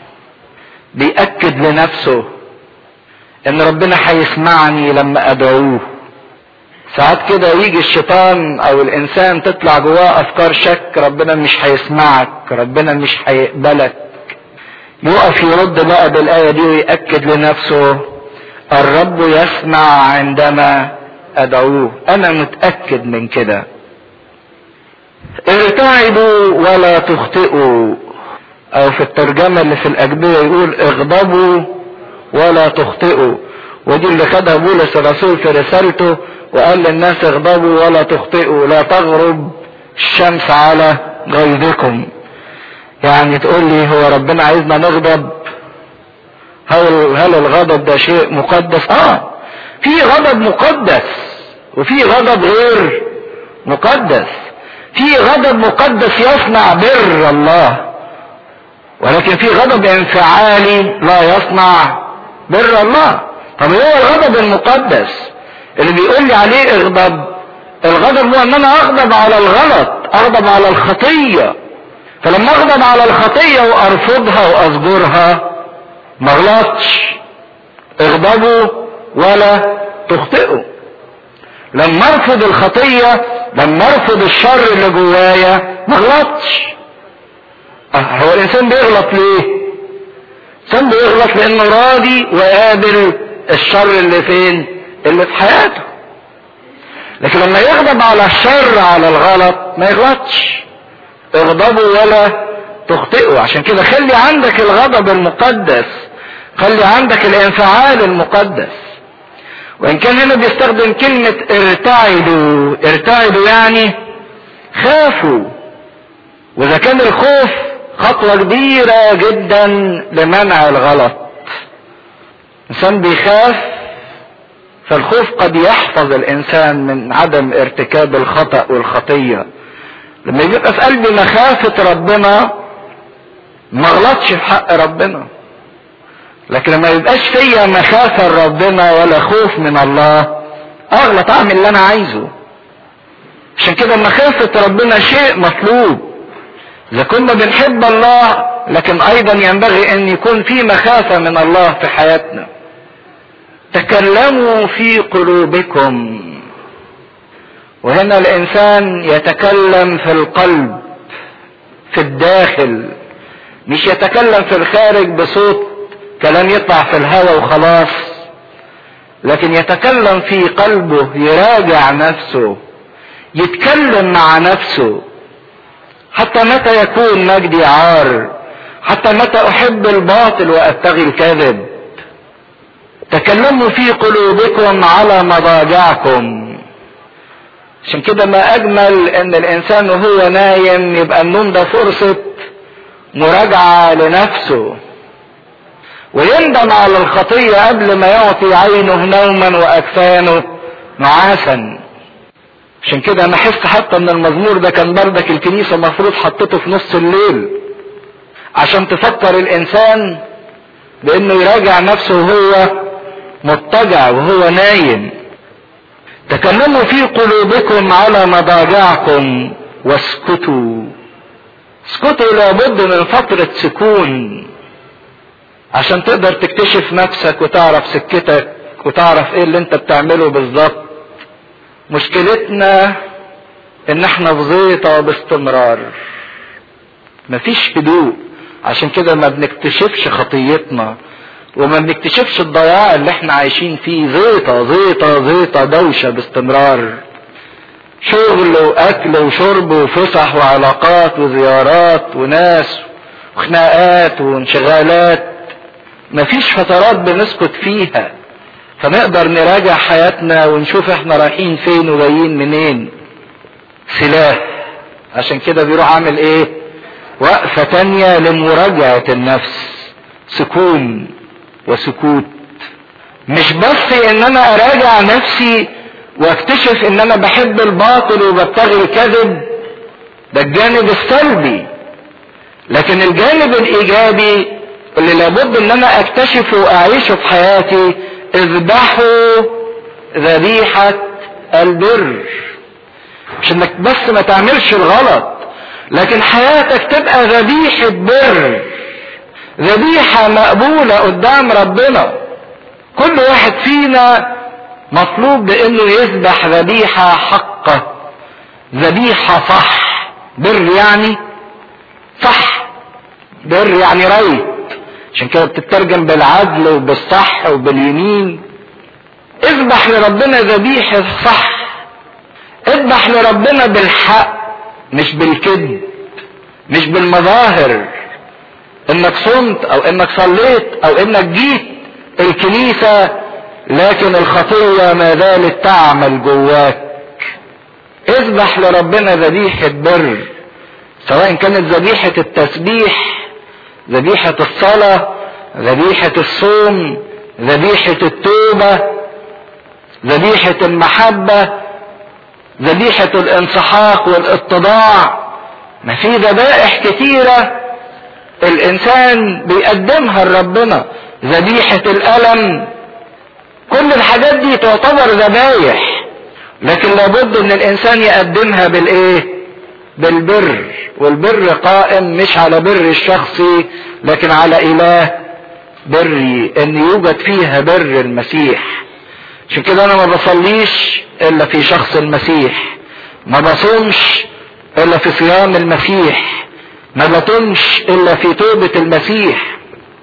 بيأكد لنفسه ان ربنا هيسمعني لما ادعوه ساعات كده يجي الشيطان او الانسان تطلع جواه افكار شك ربنا مش هيسمعك ربنا مش هيقبلك يقف يرد بقى بالايه دي ويأكد لنفسه الرب يسمع عندما ادعوه انا متأكد من كده ارتعدوا ولا تخطئوا او في الترجمة اللي في الاجبية يقول اغضبوا ولا تخطئوا ودي اللي خدها بولس الرسول في رسالته وقال للناس اغضبوا ولا تخطئوا لا تغرب الشمس على غيظكم يعني تقول لي هو ربنا عايزنا نغضب هل هل الغضب ده شيء مقدس اه في غضب مقدس وفي غضب غير مقدس في غضب مقدس يصنع بر الله ولكن في غضب انفعالي لا يصنع بر الله طب هو الغضب المقدس اللي بيقول لي عليه اغضب الغضب هو ان انا اغضب على الغلط اغضب على الخطية فلما اغضب على الخطية وارفضها وازجرها ما غلطش اغضبوا ولا تخطئوا لما ارفض الخطية لما ارفض الشر اللي جوايا ما غلطش هو الانسان بيغلط ليه الانسان بيغلط لانه راضي وقابل الشر اللي فين اللي في حياته لكن لما يغضب على الشر على الغلط ما يغلطش اغضبوا ولا تخطئوا عشان كده خلي عندك الغضب المقدس خلي عندك الانفعال المقدس وان كان هنا بيستخدم كلمة ارتعدوا ارتعدوا يعني خافوا واذا كان الخوف خطوة كبيرة جدا لمنع الغلط الانسان بيخاف فالخوف قد يحفظ الانسان من عدم ارتكاب الخطأ والخطية لما يبقى في قلبي مخافة ربنا ما غلطش في حق ربنا لكن لما يبقاش فيا مخافة لربنا ولا خوف من الله اغلط اعمل اللي انا عايزه عشان كده مخافة ربنا شيء مطلوب اذا كنا بنحب الله لكن ايضا ينبغي ان يكون في مخافة من الله في حياتنا تكلموا في قلوبكم وهنا الانسان يتكلم في القلب في الداخل مش يتكلم في الخارج بصوت كلام يطلع في الهواء وخلاص لكن يتكلم في قلبه يراجع نفسه يتكلم مع نفسه حتى متى يكون مجدي عار حتى متى احب الباطل وابتغي الكذب تكلموا في قلوبكم على مضاجعكم عشان كده ما اجمل ان الانسان وهو نايم يبقى النوم ده فرصة مراجعة لنفسه ويندم على الخطية قبل ما يعطي عينه نوما واكفانه نعاسا عشان كده انا احس حتى ان المزمور ده كان بردك الكنيسة المفروض حطته في نص الليل عشان تفكر الانسان بانه يراجع نفسه وهو مضطجع وهو نايم تكلموا في قلوبكم على مضاجعكم واسكتوا اسكتوا لابد من فترة سكون عشان تقدر تكتشف نفسك وتعرف سكتك وتعرف ايه اللي انت بتعمله بالظبط مشكلتنا ان احنا في زيطة باستمرار مفيش هدوء عشان كده ما بنكتشفش خطيتنا وما بنكتشفش الضياع اللي احنا عايشين فيه زيطة زيطة زيطة دوشة باستمرار شغل واكل وشرب وفسح وعلاقات وزيارات وناس وخناقات وانشغالات مفيش فترات بنسكت فيها فنقدر نراجع حياتنا ونشوف احنا رايحين فين وجايين منين سلاح عشان كده بيروح عامل ايه وقفة تانية لمراجعة النفس سكون وسكوت مش بس ان انا اراجع نفسي واكتشف ان انا بحب الباطل وببتغي الكذب ده الجانب السلبي لكن الجانب الايجابي اللي لابد ان انا اكتشفه واعيشه في حياتي اذبحوا ذبيحة البر مش انك بس ما تعملش الغلط لكن حياتك تبقى ذبيحة بر ذبيحة مقبولة قدام ربنا كل واحد فينا مطلوب بانه يذبح ذبيحة حقة ذبيحة صح بر يعني صح بر يعني ريت عشان كده بتترجم بالعدل وبالصح وباليمين اذبح لربنا ذبيحة صح اذبح لربنا بالحق مش بالكذب مش بالمظاهر انك صمت او انك صليت او انك جيت الكنيسة لكن الخطية ما زالت تعمل جواك اذبح لربنا ذبيحة بر سواء كانت ذبيحة التسبيح ذبيحة الصلاة ذبيحة الصوم ذبيحة التوبة ذبيحة المحبة ذبيحة الانسحاق والاتضاع ما في ذبائح كتيرة الانسان بيقدمها لربنا ذبيحة الالم كل الحاجات دي تعتبر ذبايح لكن لابد ان الانسان يقدمها بالايه بالبر والبر قائم مش على بر الشخصي لكن على اله بري ان يوجد فيها بر المسيح عشان كده انا ما بصليش الا في شخص المسيح ما بصومش الا في صيام المسيح ما بطمش الا في توبة المسيح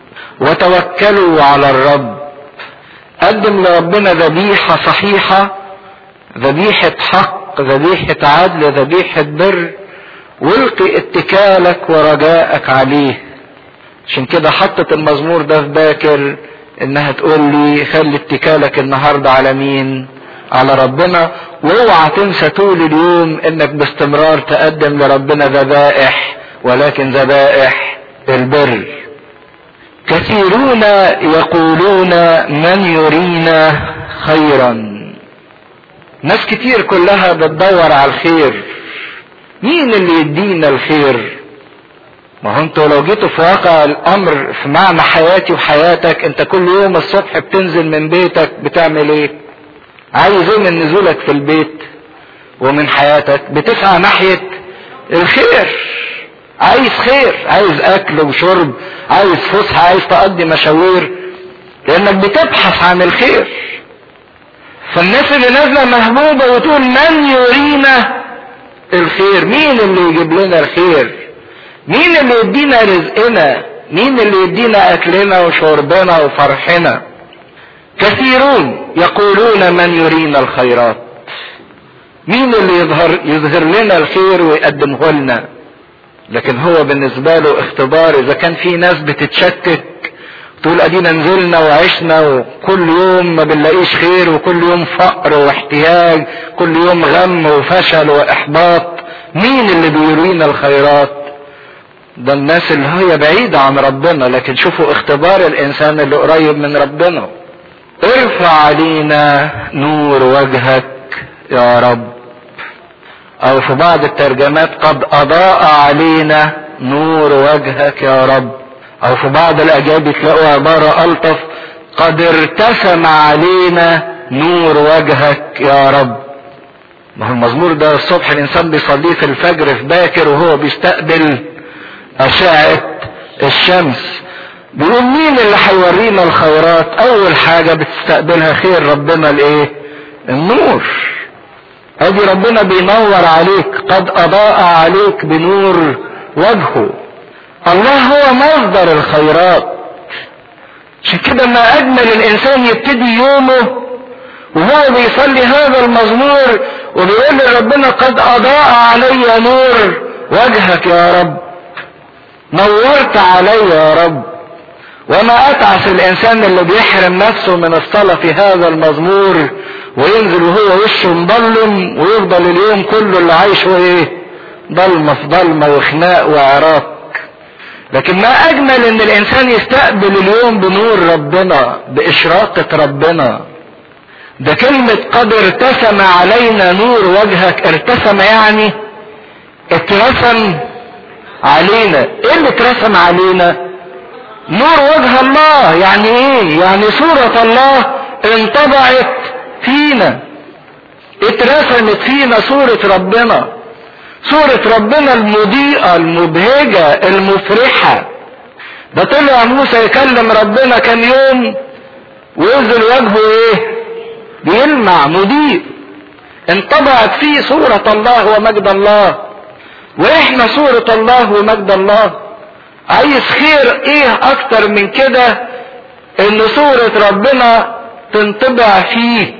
وتوكلوا على الرب قدم لربنا ذبيحة صحيحة ذبيحة حق ذبيحة عدل ذبيحة بر والقي اتكالك ورجائك عليه عشان كده حطت المزمور ده في باكر انها تقول لي خلي اتكالك النهاردة على مين على ربنا واوعى تنسى طول اليوم انك باستمرار تقدم لربنا ذبائح ولكن ذبائح البر كثيرون يقولون من يرينا خيرا ناس كتير كلها بتدور على الخير مين اللي يدينا الخير ما هو انتوا لو جيتوا في واقع الامر في معنى حياتي وحياتك انت كل يوم الصبح بتنزل من بيتك بتعمل ايه عايز ايه من نزولك في البيت ومن حياتك بتسعى ناحية الخير عايز خير عايز اكل وشرب عايز فسحة عايز تقضي مشاوير لانك بتبحث عن الخير فالناس اللي نازلة مهبوبة وتقول من يرينا الخير مين اللي يجيب لنا الخير مين اللي يدينا رزقنا مين اللي يدينا اكلنا وشربنا وفرحنا كثيرون يقولون من يرينا الخيرات مين اللي يظهر يظهر لنا الخير ويقدمه لنا لكن هو بالنسبة له اختبار اذا كان في ناس بتتشكك تقول ادينا نزلنا وعشنا وكل يوم ما بنلاقيش خير وكل يوم فقر واحتياج كل يوم غم وفشل واحباط مين اللي بيرينا الخيرات ده الناس اللي هي بعيدة عن ربنا لكن شوفوا اختبار الانسان اللي قريب من ربنا ارفع علينا نور وجهك يا رب او في بعض الترجمات قد اضاء علينا نور وجهك يا رب او في بعض الاجابي تلاقوا عبارة الطف قد ارتسم علينا نور وجهك يا رب ما هو المزمور ده الصبح الانسان بيصليه في الفجر في باكر وهو بيستقبل اشعة الشمس بيقول مين اللي هيورينا الخيرات اول حاجة بتستقبلها خير ربنا الايه النور ادي ربنا بينور عليك قد اضاء عليك بنور وجهه الله هو مصدر الخيرات عشان كده ما اجمل الانسان يبتدي يومه وهو بيصلي هذا المزمور وبيقول لربنا قد اضاء علي نور وجهك يا رب نورت علي يا رب وما اتعس الانسان اللي بيحرم نفسه من الصلاة في هذا المزمور وينزل وهو وشه مضلم ويفضل اليوم كله اللي عايشه ايه ضلمة في ضلمة وخناق وعراق لكن ما اجمل ان الانسان يستقبل اليوم بنور ربنا باشراقة ربنا ده كلمة قد ارتسم علينا نور وجهك ارتسم يعني اترسم علينا ايه اللي اترسم علينا نور وجه الله يعني ايه يعني صورة الله انطبعت فينا اترسمت فينا صورة ربنا صورة ربنا المضيئة المبهجة المفرحة ده طلع موسى يكلم ربنا كان يوم وينزل وجهه ايه بيلمع مضيء انطبعت فيه صورة الله ومجد الله واحنا صورة الله ومجد الله عايز خير ايه اكتر من كده ان صورة ربنا تنطبع فيك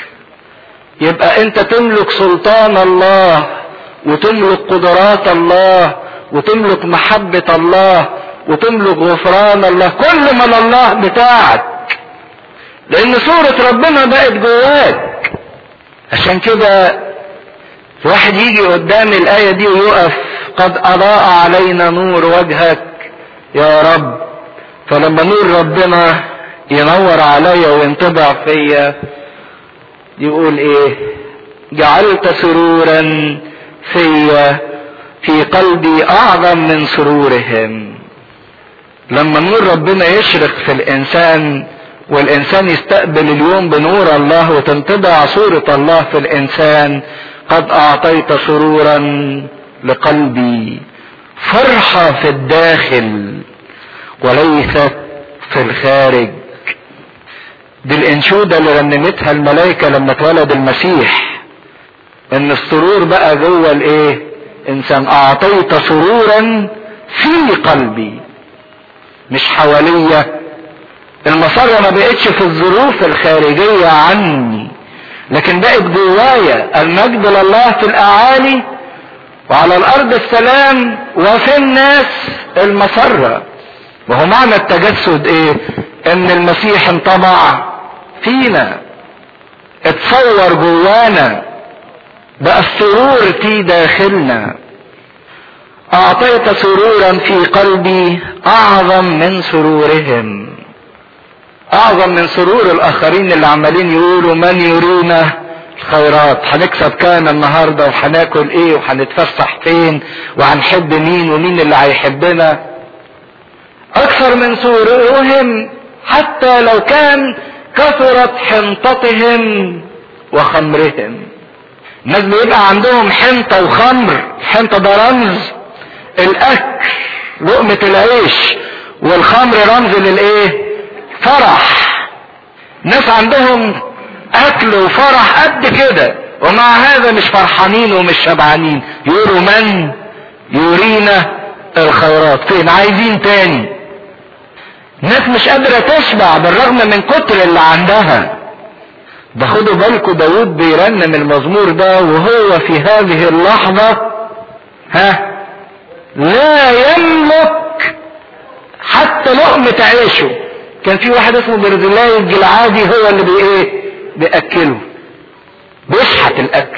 يبقى انت تملك سلطان الله وتملك قدرات الله وتملك محبة الله وتملك غفران الله كل من الله بتاعك لان صورة ربنا بقت جواك عشان كده واحد يجي قدام الآية دي ويقف قد أضاء علينا نور وجهك يا رب فلما نور ربنا ينور عليا وينطبع فيا يقول ايه جعلت سرورا فيا في قلبي اعظم من سرورهم لما نور ربنا يشرق في الانسان والانسان يستقبل اليوم بنور الله وتنطبع صورة الله في الانسان قد اعطيت سرورا لقلبي فرحة في الداخل وليست في الخارج دي الانشودة اللي رنمتها الملائكة لما اتولد المسيح ان السرور بقى جوه الايه انسان اعطيت سرورا في قلبي مش حواليا المسرة ما بقتش في الظروف الخارجية عني لكن بقت جوايا المجد لله في الاعالي وعلى الارض السلام وفي الناس المسرة وهو معنى التجسد ايه ان المسيح انطبع فينا اتصور جوانا بقى السرور في داخلنا اعطيت سرورا في قلبي اعظم من سرورهم اعظم من سرور الاخرين اللي عمالين يقولوا من يرينا الخيرات هنكسب كام النهارده وهناكل ايه وهنتفسح فين وهنحب مين ومين اللي هيحبنا اكثر من سرورهم حتى لو كان كثرت حنطتهم وخمرهم الناس بيبقى عندهم حنطة وخمر حنطة ده رمز الاكل لقمة العيش والخمر رمز للايه فرح ناس عندهم اكل وفرح قد كده ومع هذا مش فرحانين ومش شبعانين يقولوا من يرينا الخيرات فين عايزين تاني ناس مش قادرة تشبع بالرغم من كتر اللي عندها ده خدوا بالكم داود بيرنم المزمور ده وهو في هذه اللحظة ها لا يملك حتى لقمة عيشه كان في واحد اسمه برزلاي الجلعادي هو اللي بي ايه بيأكله بيشحت الاكل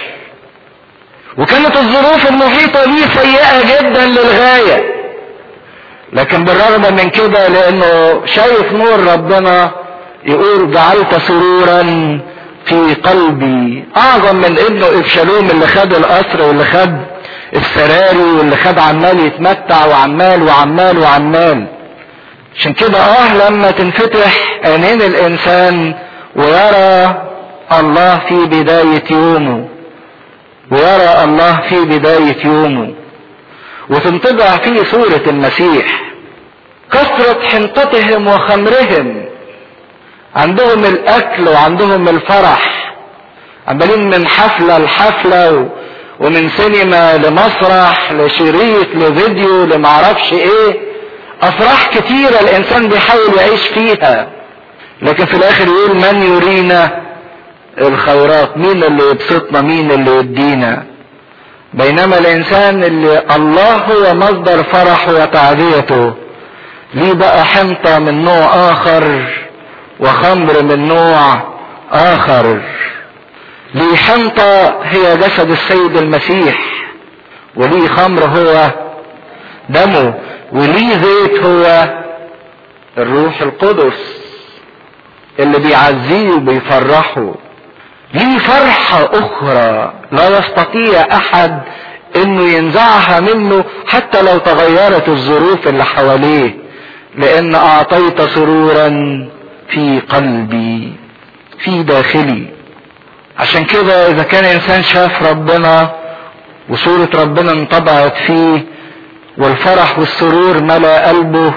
وكانت الظروف المحيطة بيه سيئة جدا للغاية لكن بالرغم من كده لانه شايف نور ربنا يقول جعلت سرورا في قلبي اعظم من ابنه ابشالوم اللي خد القصر واللي خد السراري واللي خد عمال يتمتع وعمال وعمال وعمال عشان كده اه لما تنفتح عينين الانسان ويرى الله في بداية يومه ويرى الله في بداية يومه وتنطبع فيه صورة المسيح كثرة حنطتهم وخمرهم عندهم الاكل وعندهم الفرح عمالين من حفلة لحفلة ومن سينما لمسرح لشريط لفيديو لمعرفش ايه افراح كتيرة الانسان بيحاول يعيش فيها لكن في الاخر يقول من يرينا الخيرات مين اللي يبسطنا مين اللي يدينا بينما الانسان اللي الله هو مصدر فرحه وتعزيته ليه بقى حنطة من نوع اخر وخمر من نوع اخر ليه حنطة هي جسد السيد المسيح وليه خمر هو دمه وليه زيت هو الروح القدس اللي بيعزيه وبيفرحه ليه فرحة اخرى لا يستطيع احد انه ينزعها منه حتى لو تغيرت الظروف اللي حواليه لان اعطيت سرورا في قلبي في داخلي عشان كده اذا كان انسان شاف ربنا وصورة ربنا انطبعت فيه والفرح والسرور ملا قلبه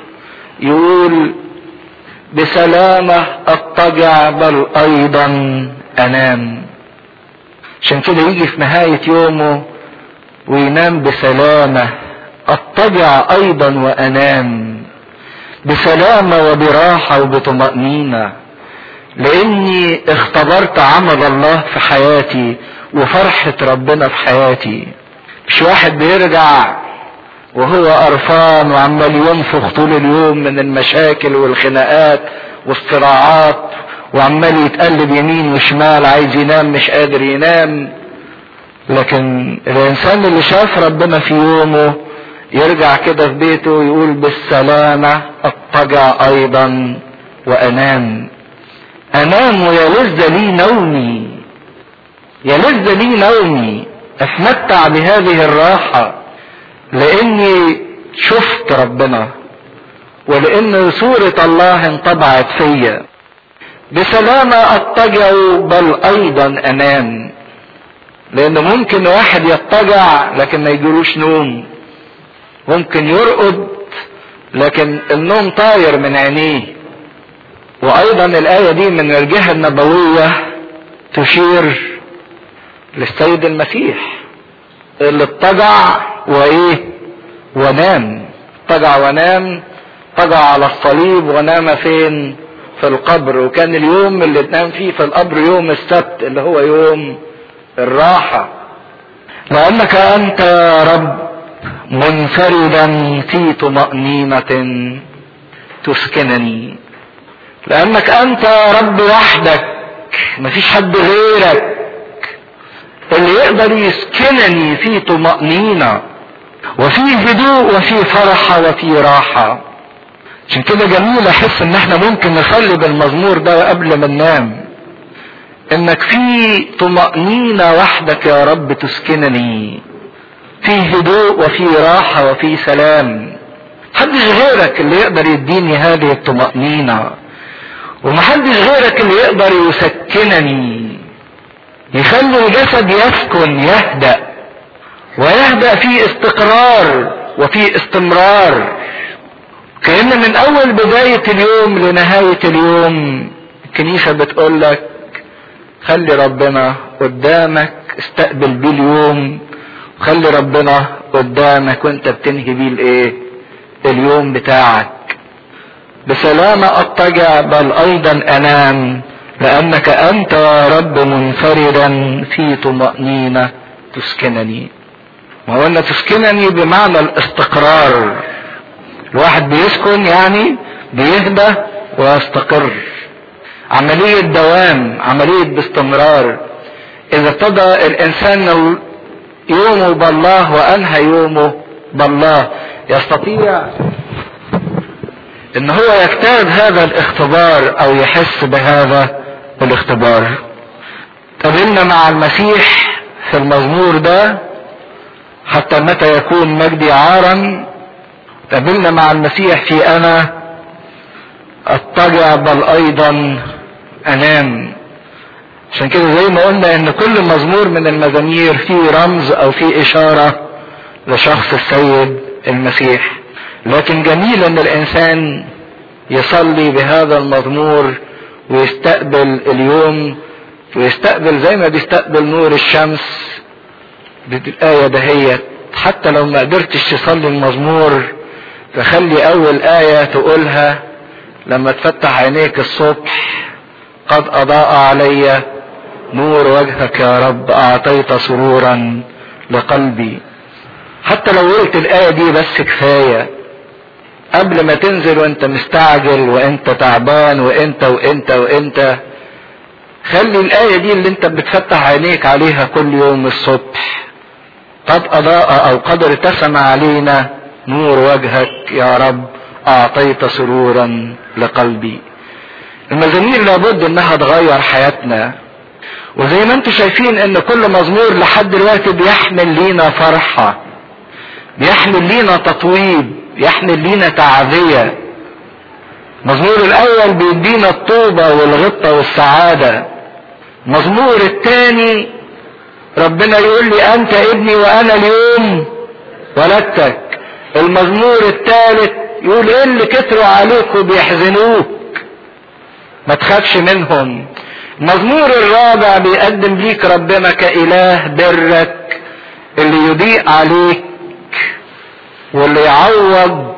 يقول بسلامة اضطجع بل ايضا انام عشان كده يجي في نهاية يومه وينام بسلامة اضطجع ايضا وانام بسلامة وبراحة وبطمأنينة لاني اختبرت عمل الله في حياتي وفرحة ربنا في حياتي مش واحد بيرجع وهو قرفان وعمال ينفخ طول اليوم من المشاكل والخناقات والصراعات وعمال يتقلب يمين وشمال عايز ينام مش قادر ينام لكن الانسان اللي شاف ربنا في يومه يرجع كده في بيته يقول بالسلامة اضطجع ايضا وانام انام ويلذ لي نومي يلذ لي نومي اتمتع بهذه الراحة لاني شفت ربنا ولان صورة الله انطبعت فيا بسلامة اضطجع بل ايضا انام لان ممكن واحد يضطجع لكن ما يجيلوش نوم ممكن يرقد لكن النوم طاير من عينيه وايضا الايه دي من الجهه النبويه تشير للسيد المسيح اللي اضطجع وايه ونام اضطجع ونام اضطجع على الصليب ونام فين في القبر وكان اليوم اللي تنام فيه في القبر يوم السبت اللي هو يوم الراحة لأنك أنت يا رب منفردا في طمأنينة تسكنني لأنك أنت يا رب وحدك مفيش حد غيرك اللي يقدر يسكنني في طمأنينة وفي هدوء وفي فرحة وفي راحة عشان كده جميل احس ان احنا ممكن نصلي بالمزمور ده قبل ما ننام انك في طمأنينة وحدك يا رب تسكنني في هدوء وفي راحة وفي سلام محدش غيرك اللي يقدر يديني هذه الطمأنينة ومحدش غيرك اللي يقدر يسكنني يخلي الجسد يسكن يهدأ ويهدأ في استقرار وفي استمرار كأن من أول بداية اليوم لنهاية اليوم الكنيسة بتقول لك خلي ربنا قدامك استقبل بيه اليوم وخلي ربنا قدامك وانت بتنهي بيه الايه اليوم بتاعك بسلامة اضطجع بل ايضا انام لانك انت يا رب منفردا في طمأنينة تسكنني ما قلنا تسكنني بمعنى الاستقرار الواحد بيسكن يعني بيهدى ويستقر عملية دوام عملية باستمرار اذا ابتدى الانسان يومه بالله وانهى يومه بالله يستطيع ان هو يجتاز هذا الاختبار او يحس بهذا الاختبار قابلنا مع المسيح في المزمور ده حتى متى يكون مجدي عارا قابلنا مع المسيح في انا اضطجع بل ايضا انام عشان كده زي ما قلنا ان كل مزمور من المزامير فيه رمز او فيه اشارة لشخص السيد المسيح لكن جميل ان الانسان يصلي بهذا المزمور ويستقبل اليوم ويستقبل زي ما بيستقبل نور الشمس بالآية دهيت حتى لو ما قدرتش تصلي المزمور فخلي أول آية تقولها لما تفتح عينيك الصبح قد أضاء علي نور وجهك يا رب أعطيت سرورا لقلبي حتى لو قلت الآية دي بس كفاية قبل ما تنزل وانت مستعجل وانت تعبان وانت وانت وانت خلي الآية دي اللي انت بتفتح عينيك عليها كل يوم الصبح قد أضاء أو قد ارتسم علينا نور وجهك يا رب أعطيت سرورا لقلبي المزامير لابد انها تغير حياتنا وزي ما انتم شايفين ان كل مزمور لحد دلوقتي بيحمل لينا فرحة بيحمل لينا تطويب يحمل لينا تعزية المزمور الاول بيدينا الطوبة والغطة والسعادة المزمور الثاني ربنا يقول لي انت ابني وانا اليوم ولدتك المزمور الثالث يقول ايه اللي كتروا عليك وبيحزنوك ما تخافش منهم المزمور الرابع بيقدم ليك ربنا كإله برك اللي يضيء عليك واللي يعوض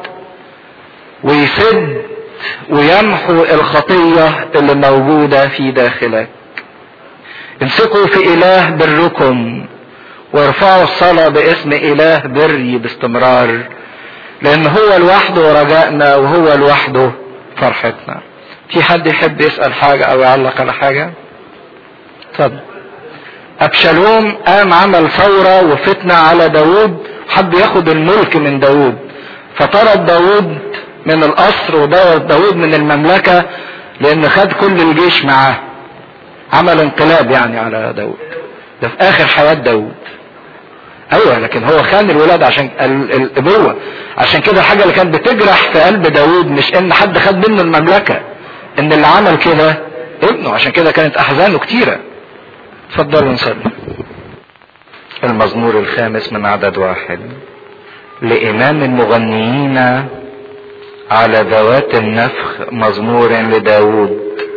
ويسد ويمحو الخطية اللي موجودة في داخلك امسكوا في إله بركم وارفعوا الصلاة باسم إله بري باستمرار لأن هو لوحده رجائنا وهو لوحده فرحتنا في حد يحب يسأل حاجة أو يعلق على حاجة؟ اتفضل. أبشالوم قام عمل ثورة وفتنة على داوود حب ياخد الملك من داوود فطرد داوود من القصر ودور داوود من المملكة لأن خد كل الجيش معاه عمل انقلاب يعني على داوود ده في آخر حياة داوود ايوه لكن هو خان الولاد عشان الابوه عشان كده الحاجه اللي كانت بتجرح في قلب داوود مش ان حد خد منه المملكه ان اللي عمل كده ابنه عشان كده كانت احزانه كتيره اتفضلوا نصلي المزمور الخامس من عدد واحد لإمام المغنيين على ذوات النفخ مزمور لداود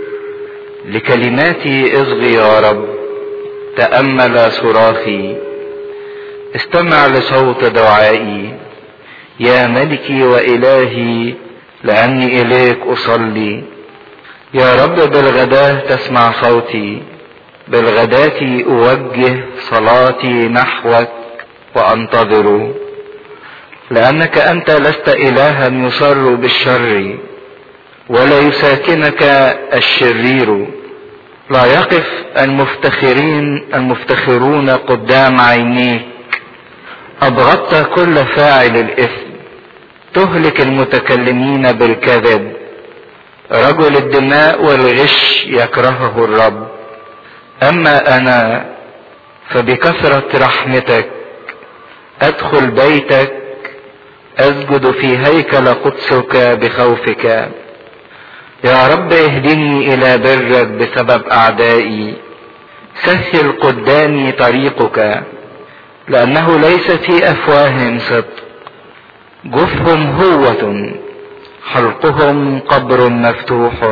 لكلماتي اصغي يا رب تأمل صراخي استمع لصوت دعائي يا ملكي وإلهي لأني إليك أصلي يا رب بالغداة تسمع صوتي بالغداة أوجه صلاتي نحوك وأنتظر لأنك أنت لست إلها يصر بالشر ولا يساكنك الشرير لا يقف المفتخرين المفتخرون قدام عينيك أبغضت كل فاعل الإثم تهلك المتكلمين بالكذب رجل الدماء والغش يكرهه الرب أما أنا فبكثرة رحمتك أدخل بيتك أسجد في هيكل قدسك بخوفك يا رب اهدني إلى برك بسبب أعدائي سهل قدامي طريقك لأنه ليس في أفواههم صدق جفهم هوة حلقهم قبر مفتوح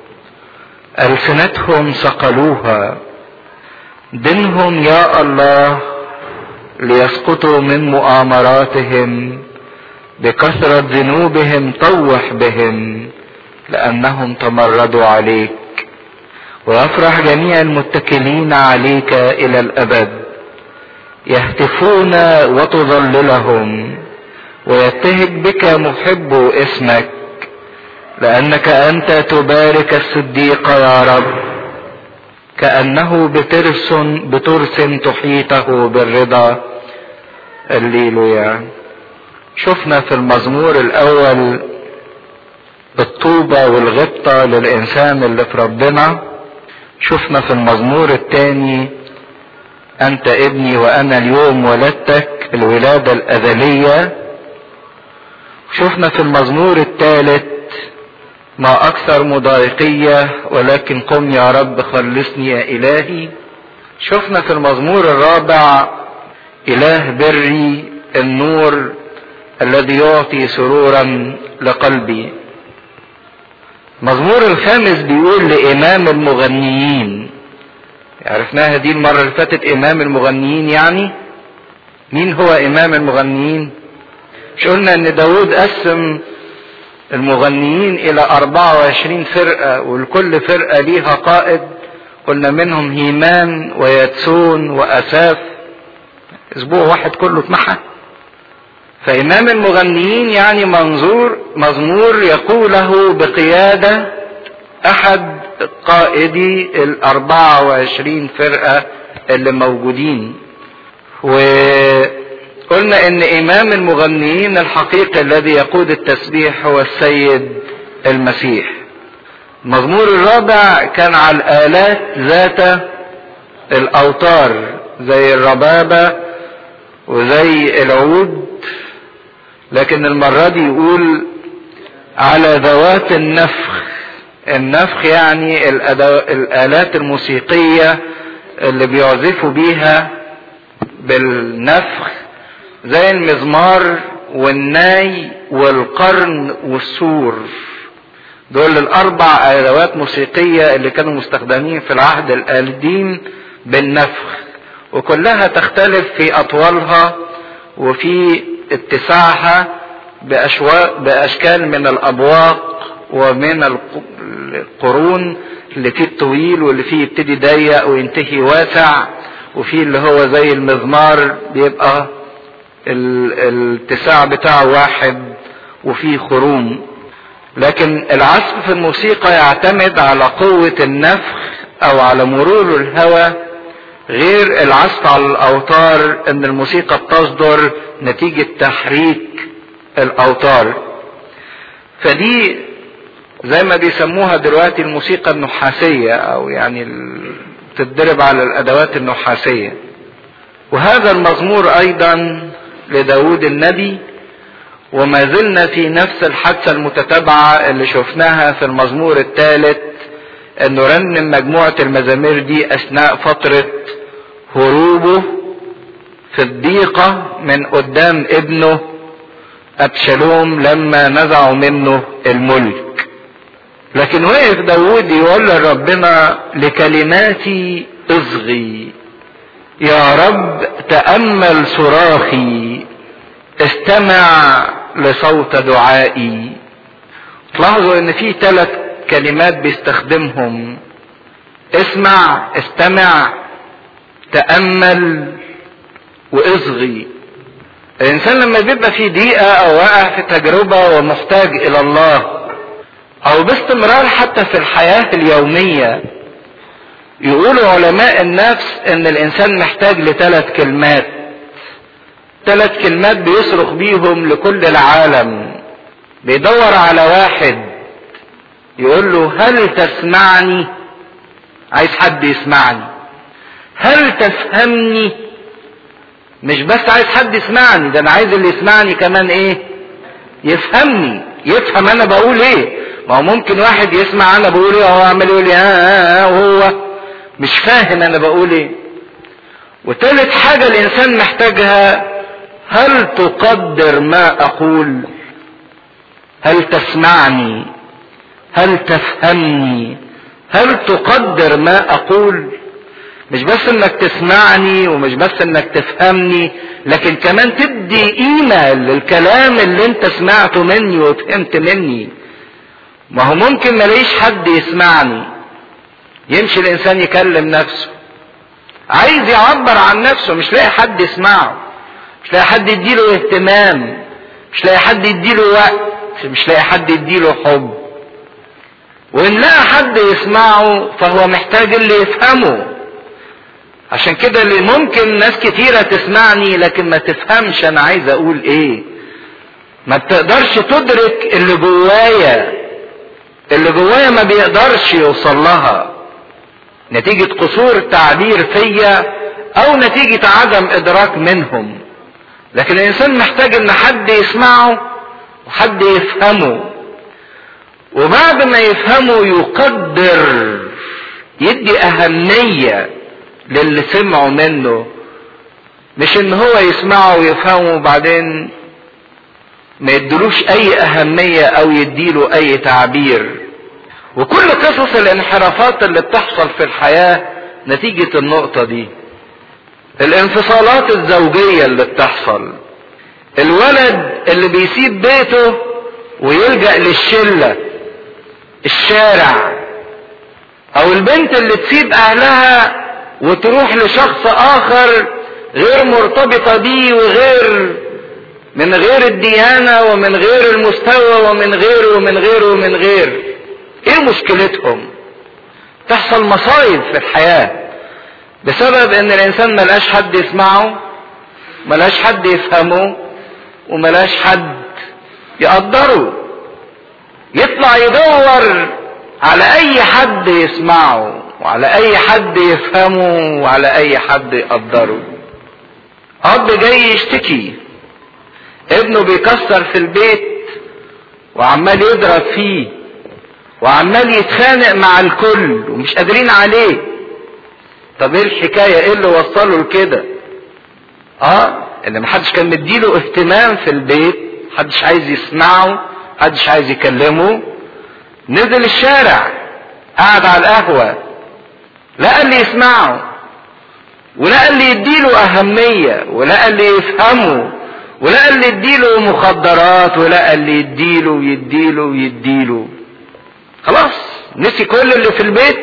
ألسنتهم صقلوها دنهم يا الله ليسقطوا من مؤامراتهم بكثرة ذنوبهم طوح بهم لأنهم تمردوا عليك ويفرح جميع المتكلين عليك إلى الأبد يهتفون وتظللهم ويبتهج بك محب اسمك لأنك أنت تبارك الصديق يا رب كأنه بترس بترس تحيطه بالرضا الليلويا شفنا في المزمور الأول الطوبة والغبطة للإنسان اللي في ربنا شفنا في المزمور الثاني أنت ابني وأنا اليوم ولدتك الولادة الأزلية شفنا في المزمور الثالث ما أكثر مضايقية ولكن قم يا رب خلصني يا إلهي شفنا في المزمور الرابع إله بري النور الذي يعطي سرورا لقلبي المزمور الخامس بيقول لإمام المغنيين عرفناها دي المرة اللي فاتت إمام المغنيين يعني مين هو إمام المغنيين مش قلنا إن داود قسم المغنيين إلى 24 فرقة ولكل فرقة ليها قائد قلنا منهم هيمان ويتسون وأساف أسبوع واحد كله اتمحى فإمام المغنيين يعني منظور مزمور يقوله بقيادة أحد قائدي الأربعة وعشرين فرقة اللي موجودين وقلنا إن إمام المغنيين الحقيقي الذي يقود التسبيح هو السيد المسيح المزمور الرابع كان على الآلات ذات الأوتار زي الربابة وزي العود لكن المرة دي يقول على ذوات النفخ النفخ يعني الآلات الموسيقية اللي بيعزفوا بيها بالنفخ زي المزمار والناي والقرن والسور دول الأربع أدوات موسيقية اللي كانوا مستخدمين في العهد القديم بالنفخ وكلها تختلف في أطوالها وفي اتساعها بأشواق بأشكال من الأبواق ومن القرون اللي فيه الطويل واللي فيه يبتدي ضيق وينتهي واسع وفي اللي هو زي المزمار بيبقى الاتساع بتاعه واحد وفيه خروم لكن العزف في الموسيقى يعتمد على قوة النفخ او على مرور الهواء غير العزف على الاوتار ان الموسيقى بتصدر نتيجة تحريك الاوتار فدي زي ما بيسموها دلوقتي الموسيقى النحاسية او يعني تتدرب على الادوات النحاسية وهذا المزمور ايضا لداود النبي وما زلنا في نفس الحادثة المتتابعة اللي شفناها في المزمور الثالث انه رنم مجموعة المزامير دي اثناء فترة هروبه في الضيقة من قدام ابنه أبشالوم لما نزعوا منه الملك لكن وقف داود يقول لربنا لكلماتي اصغي يا رب تأمل صراخي استمع لصوت دعائي تلاحظوا ان في ثلاث كلمات بيستخدمهم اسمع استمع تأمل واصغي الانسان لما بيبقى في ضيقة او واقع في تجربة ومحتاج الى الله او باستمرار حتى في الحياة اليومية يقولوا علماء النفس ان الانسان محتاج لثلاث كلمات ثلاث كلمات بيصرخ بيهم لكل العالم بيدور على واحد يقول له هل تسمعني عايز حد يسمعني هل تفهمني مش بس عايز حد يسمعني ده انا عايز اللي يسمعني كمان ايه يفهمني يفهم انا بقول ايه ما هو ممكن واحد يسمع انا بقول ايه وهو عمال يقول لي اه وهو مش فاهم انا بقول ايه وتالت حاجة الانسان محتاجها هل تقدر ما اقول هل تسمعني هل تفهمني هل تقدر ما اقول مش بس انك تسمعني ومش بس انك تفهمني لكن كمان تدي قيمة للكلام اللي انت سمعته مني وفهمت مني ما هو ممكن ملاقيش حد يسمعني يمشي الانسان يكلم نفسه عايز يعبر عن نفسه مش لاقي حد يسمعه مش لاقي حد يديله اهتمام مش لاقي حد يديله وقت مش لاقي حد يديله حب وان لقى حد يسمعه فهو محتاج اللي يفهمه عشان كده اللي ممكن ناس كتيرة تسمعني لكن ما تفهمش انا عايز اقول ايه ما بتقدرش تدرك اللي جوايا اللي جوايا ما بيقدرش يوصل لها نتيجة قصور التعبير فيا او نتيجة عدم ادراك منهم لكن الانسان محتاج ان حد يسمعه وحد يفهمه وبعد ما يفهمه يقدر يدي اهمية للي سمعوا منه مش ان هو يسمعه ويفهمه وبعدين ما يدلوش اي اهمية او يديله اي تعبير وكل قصص الانحرافات اللي بتحصل في الحياة نتيجة النقطة دي الانفصالات الزوجية اللي بتحصل الولد اللي بيسيب بيته ويلجأ للشلة الشارع او البنت اللي تسيب اهلها وتروح لشخص اخر غير مرتبطة بيه وغير من غير الديانة ومن غير المستوى ومن غير ومن غير ومن غير ايه مشكلتهم تحصل مصايب في الحياة بسبب ان الانسان ملقاش حد يسمعه ملقاش حد يفهمه وملقاش حد يقدره يطلع يدور على اي حد يسمعه وعلى اي حد يفهمه وعلى اي حد يقدره اب جاي يشتكي ابنه بيكسر في البيت وعمال يضرب فيه وعمال يتخانق مع الكل ومش قادرين عليه طب ايه الحكايه ايه اللي وصله لكده اه ان محدش كان مديله اهتمام في البيت محدش عايز يسمعه محدش عايز يكلمه نزل الشارع قعد على القهوه لقى اللي يسمعه ولقى اللي يديله اهميه ولقى اللي يفهمه ولقى اللي يديله مخدرات ولقى اللي يديله ويديله ويديله خلاص نسي كل اللي في البيت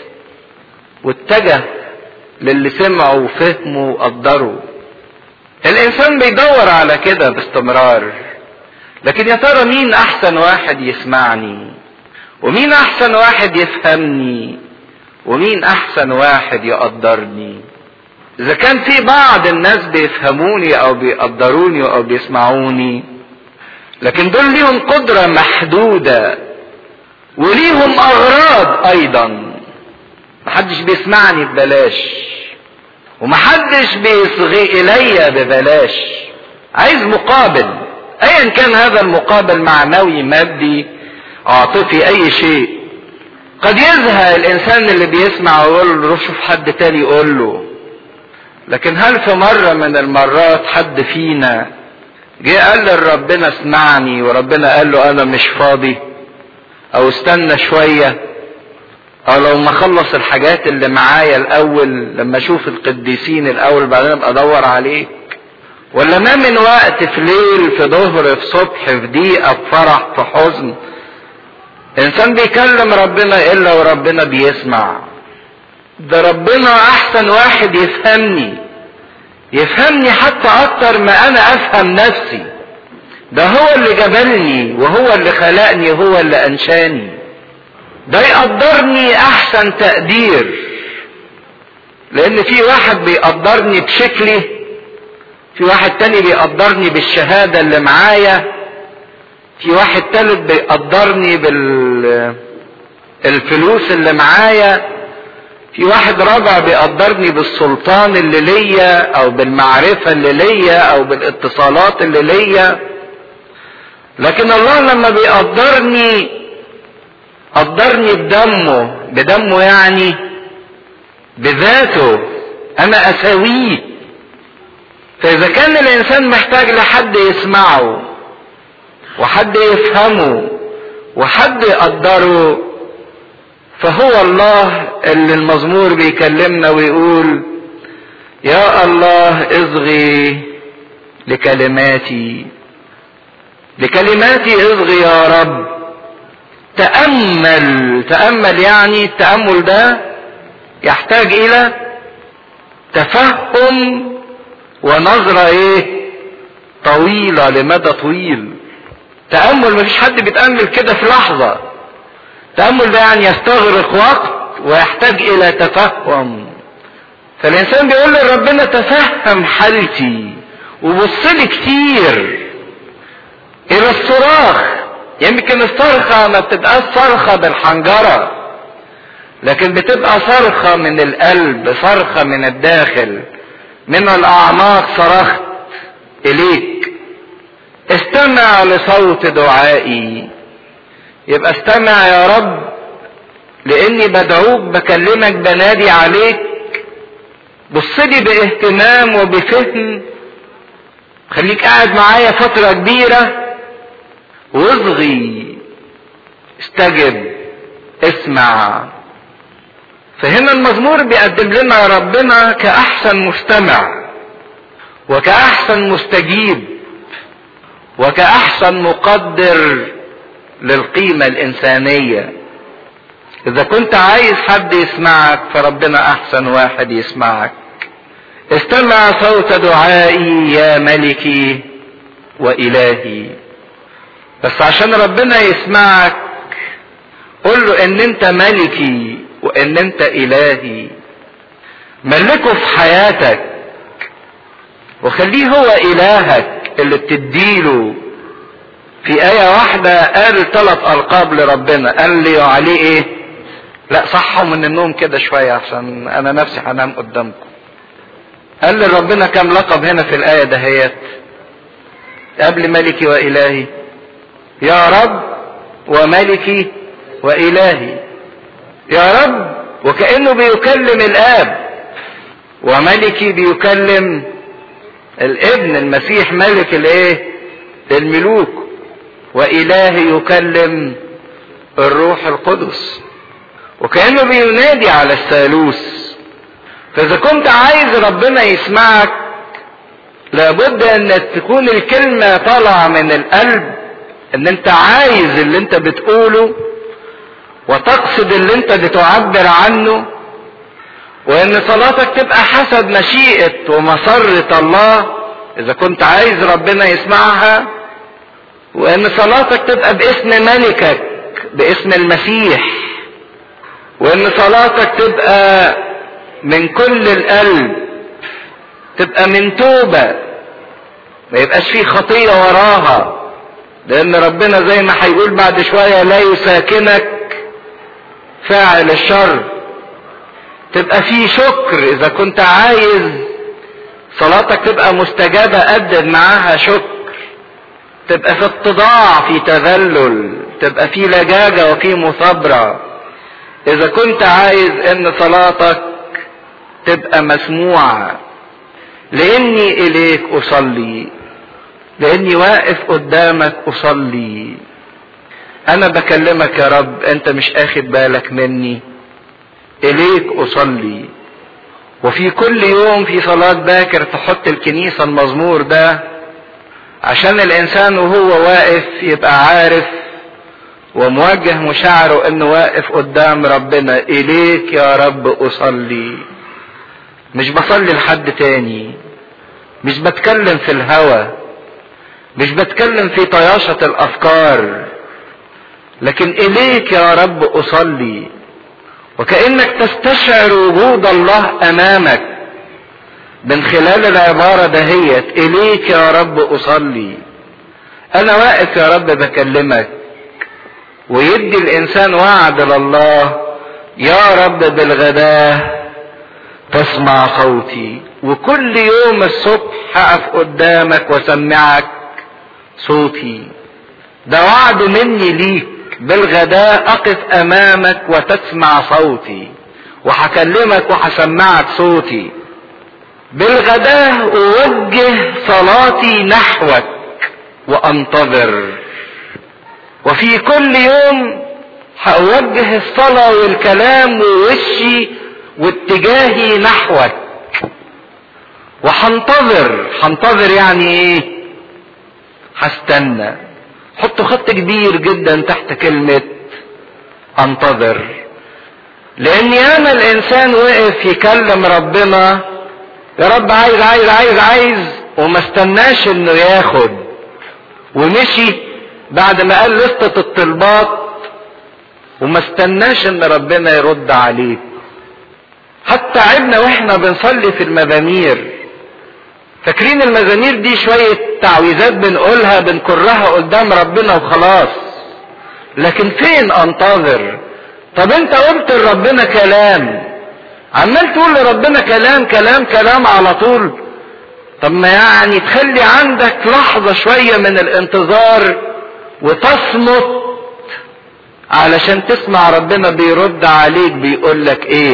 واتجه للي سمعه وفهمه وقدره الانسان بيدور على كده باستمرار لكن يا ترى مين احسن واحد يسمعني ومين احسن واحد يفهمني ومين احسن واحد يقدرني اذا كان في بعض الناس بيفهموني او بيقدروني او بيسمعوني لكن دول ليهم قدرة محدودة وليهم اغراض ايضا محدش بيسمعني ببلاش ومحدش بيصغي الي ببلاش عايز مقابل ايا كان هذا المقابل معنوي مادي عاطفي اي شيء قد يزهق الانسان اللي بيسمع ويقول له روح شوف حد تاني يقول له لكن هل في مرة من المرات حد فينا جه قال لربنا اسمعني وربنا قال له انا مش فاضي او استنى شوية او لو ما اخلص الحاجات اللي معايا الاول لما اشوف القديسين الاول بعدين ابقى ادور عليك ولا ما من وقت في ليل في ظهر في صبح في دقيقة في فرح في حزن انسان بيكلم ربنا الا وربنا بيسمع ده ربنا احسن واحد يفهمني يفهمني حتى اكتر ما انا افهم نفسي ده هو اللي جبلني وهو اللي خلقني وهو اللي انشاني ده يقدرني احسن تقدير لان في واحد بيقدرني بشكلي في واحد تاني بيقدرني بالشهادة اللي معايا في واحد تالت بيقدرني بال الفلوس اللي معايا في واحد رابع بيقدرني بالسلطان اللي ليا او بالمعرفة اللي ليا او بالاتصالات اللي ليا لكن الله لما بيقدرني قدرني بدمه بدمه يعني بذاته انا اساويه فاذا كان الانسان محتاج لحد يسمعه وحد يفهمه وحد يقدره فهو الله اللي المزمور بيكلمنا ويقول يا الله اصغي لكلماتي لكلماتي اصغي يا رب تأمل تأمل يعني التأمل ده يحتاج إلى تفهم ونظرة إيه طويلة لمدى طويل تأمل مفيش حد بيتأمل كده في لحظة التأمل ده يعني يستغرق وقت ويحتاج إلى تفهم فالإنسان بيقول لربنا تفهم حالتي وبص لي كتير إلى الصراخ يمكن الصرخة ما بتبقاش صرخة بالحنجرة لكن بتبقى صرخة من القلب صرخة من الداخل من الأعماق صرخت إليك استمع لصوت دعائي يبقى استمع يا رب لاني بدعوك بكلمك بنادي عليك بصلي باهتمام وبفهم خليك قاعد معايا فترة كبيرة واصغي استجب اسمع فهنا المزمور بيقدم لنا ربنا كأحسن مستمع وكأحسن مستجيب وكأحسن مقدر للقيمة الإنسانية إذا كنت عايز حد يسمعك فربنا أحسن واحد يسمعك استمع صوت دعائي يا ملكي وإلهي بس عشان ربنا يسمعك قل له ان انت ملكي وان انت الهي ملكه في حياتك وخليه هو الهك اللي بتديله في آية واحدة قال ثلاث ألقاب لربنا قال لي عليه إيه؟ لا صحوا من النوم كده شوية عشان أنا نفسي هنام قدامكم. قال لربنا كم لقب هنا في الآية دهيت؟ قبل ملكي وإلهي. يا رب وملكي وإلهي. يا رب وكأنه بيكلم الآب وملكي بيكلم الابن المسيح ملك الايه؟ الملوك وإله يكلم الروح القدس وكأنه بينادي على الثالوث فإذا كنت عايز ربنا يسمعك لابد أن تكون الكلمة طالعة من القلب أن أنت عايز اللي أنت بتقوله وتقصد اللي أنت بتعبر عنه وأن صلاتك تبقى حسب مشيئة ومسرة الله إذا كنت عايز ربنا يسمعها وان صلاتك تبقى باسم ملكك باسم المسيح وان صلاتك تبقى من كل القلب تبقى من توبة ما يبقاش فيه خطية وراها لان ربنا زي ما هيقول بعد شوية لا يساكنك فاعل الشر تبقى فيه شكر اذا كنت عايز صلاتك تبقى مستجابة قدم معاها شكر تبقى في اتضاع في تذلل تبقى في لجاجة وفي مثابرة اذا كنت عايز ان صلاتك تبقى مسموعة لاني اليك اصلي لاني واقف قدامك اصلي انا بكلمك يا رب انت مش اخد بالك مني اليك اصلي وفي كل يوم في صلاة باكر تحط الكنيسة المزمور ده عشان الانسان وهو واقف يبقى عارف وموجه مشاعره انه واقف قدام ربنا اليك يا رب اصلي مش بصلي لحد تاني مش بتكلم في الهوى مش بتكلم في طياشة الافكار لكن اليك يا رب اصلي وكانك تستشعر وجود الله امامك من خلال العبارة دهيت اليك يا رب اصلي انا واقف يا رب بكلمك ويدي الانسان وعد لله يا رب بالغداه تسمع صوتي وكل يوم الصبح هقف قدامك واسمعك صوتي ده وعد مني ليك بالغداء اقف امامك وتسمع صوتي وهكلمك وهسمعك صوتي بالغداء اوجه صلاتي نحوك وانتظر وفي كل يوم هوجه الصلاة والكلام ووشي واتجاهي نحوك وهنتظر هنتظر يعني ايه هستنى حطوا خط كبير جدا تحت كلمة انتظر لان ياما الانسان وقف يكلم ربنا يا رب عايز عايز عايز عايز وما استناش انه ياخد ومشي بعد ما قال لستة الطلبات وما استناش ان ربنا يرد عليه حتى عبنا واحنا بنصلي في المزامير فاكرين المزامير دي شوية تعويذات بنقولها بنكرها قدام ربنا وخلاص لكن فين انتظر طب انت قلت لربنا كلام عمال تقول لربنا كلام كلام كلام على طول طب ما يعني تخلي عندك لحظة شوية من الانتظار وتصمت علشان تسمع ربنا بيرد عليك بيقول لك ايه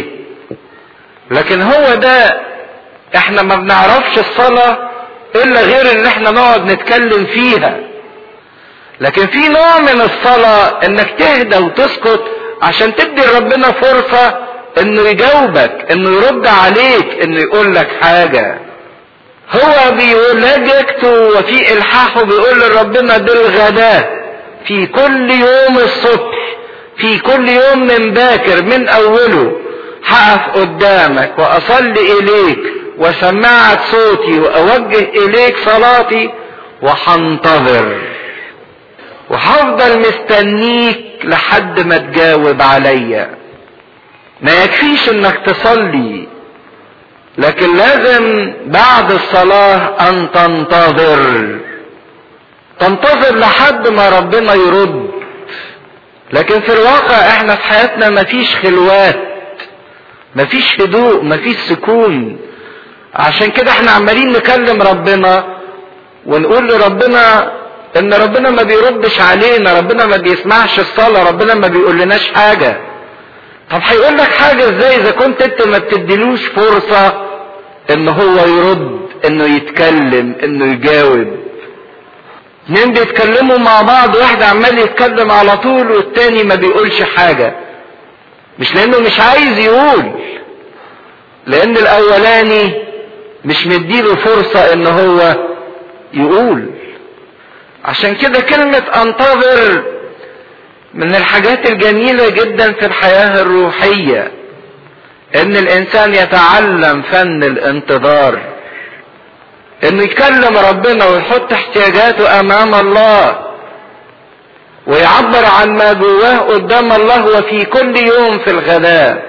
لكن هو ده احنا ما بنعرفش الصلاة الا غير ان احنا نقعد نتكلم فيها لكن في نوع من الصلاة انك تهدى وتسكت عشان تدي ربنا فرصة انه يجاوبك انه يرد عليك انه يقول لك حاجة هو بيقول لجكته وفي الحاحه بيقول لربنا بالغداء في كل يوم الصبح في كل يوم من باكر من اوله هقف قدامك واصلي اليك وسمعت صوتي واوجه اليك صلاتي وهنتظر وهفضل مستنيك لحد ما تجاوب عليا ما يكفيش انك تصلي لكن لازم بعد الصلاة ان تنتظر تنتظر لحد ما ربنا يرد لكن في الواقع احنا في حياتنا مفيش خلوات مفيش هدوء مفيش سكون عشان كده احنا عمالين نكلم ربنا ونقول لربنا ان ربنا ما بيردش علينا ربنا ما بيسمعش الصلاة ربنا ما بيقول لناش حاجة طب هيقول لك حاجة ازاي اذا كنت انت ما بتديلوش فرصة ان هو يرد انه يتكلم انه يجاوب اتنين بيتكلموا مع بعض واحد عمال يتكلم على طول والتاني ما بيقولش حاجة مش لانه مش عايز يقول لان الاولاني مش مديله فرصة ان هو يقول عشان كده كلمة انتظر من الحاجات الجميلة جدا في الحياة الروحية ان الانسان يتعلم فن الانتظار انه يكلم ربنا ويحط احتياجاته امام الله ويعبر عن ما جواه قدام الله وفي كل يوم في الغداء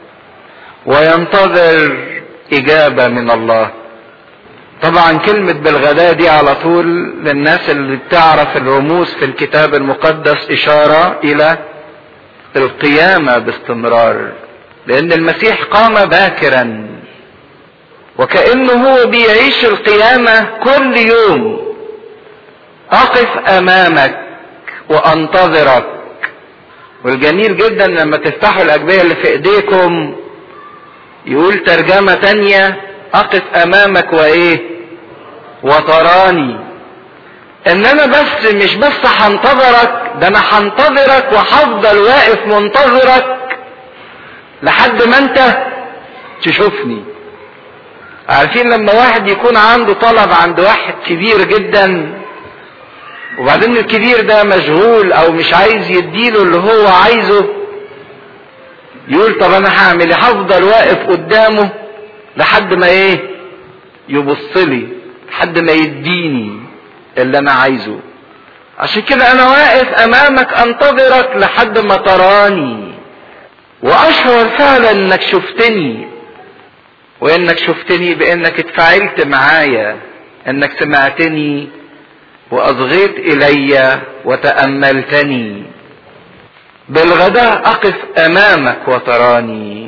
وينتظر اجابه من الله طبعا كلمة بالغداء دي على طول للناس اللي بتعرف الرموز في الكتاب المقدس إشارة إلى القيامة باستمرار لأن المسيح قام باكرا وكأنه هو بيعيش القيامة كل يوم أقف أمامك وأنتظرك والجميل جدا لما تفتحوا الأجبية اللي في إيديكم يقول ترجمة تانية اقف امامك وايه وتراني ان انا بس مش بس هنتظرك ده انا هنتظرك وهفضل واقف منتظرك لحد ما انت تشوفني عارفين لما واحد يكون عنده طلب عند واحد كبير جدا وبعدين الكبير ده مشغول او مش عايز يديله اللي هو عايزه يقول طب انا هعمل ايه هفضل واقف قدامه لحد ما ايه يبص لي لحد ما يديني اللي انا عايزه عشان كده انا واقف امامك انتظرك لحد ما تراني واشعر فعلا انك شفتني وانك شفتني بانك اتفاعلت معايا انك سمعتني واصغيت الي وتاملتني بالغداء اقف امامك وتراني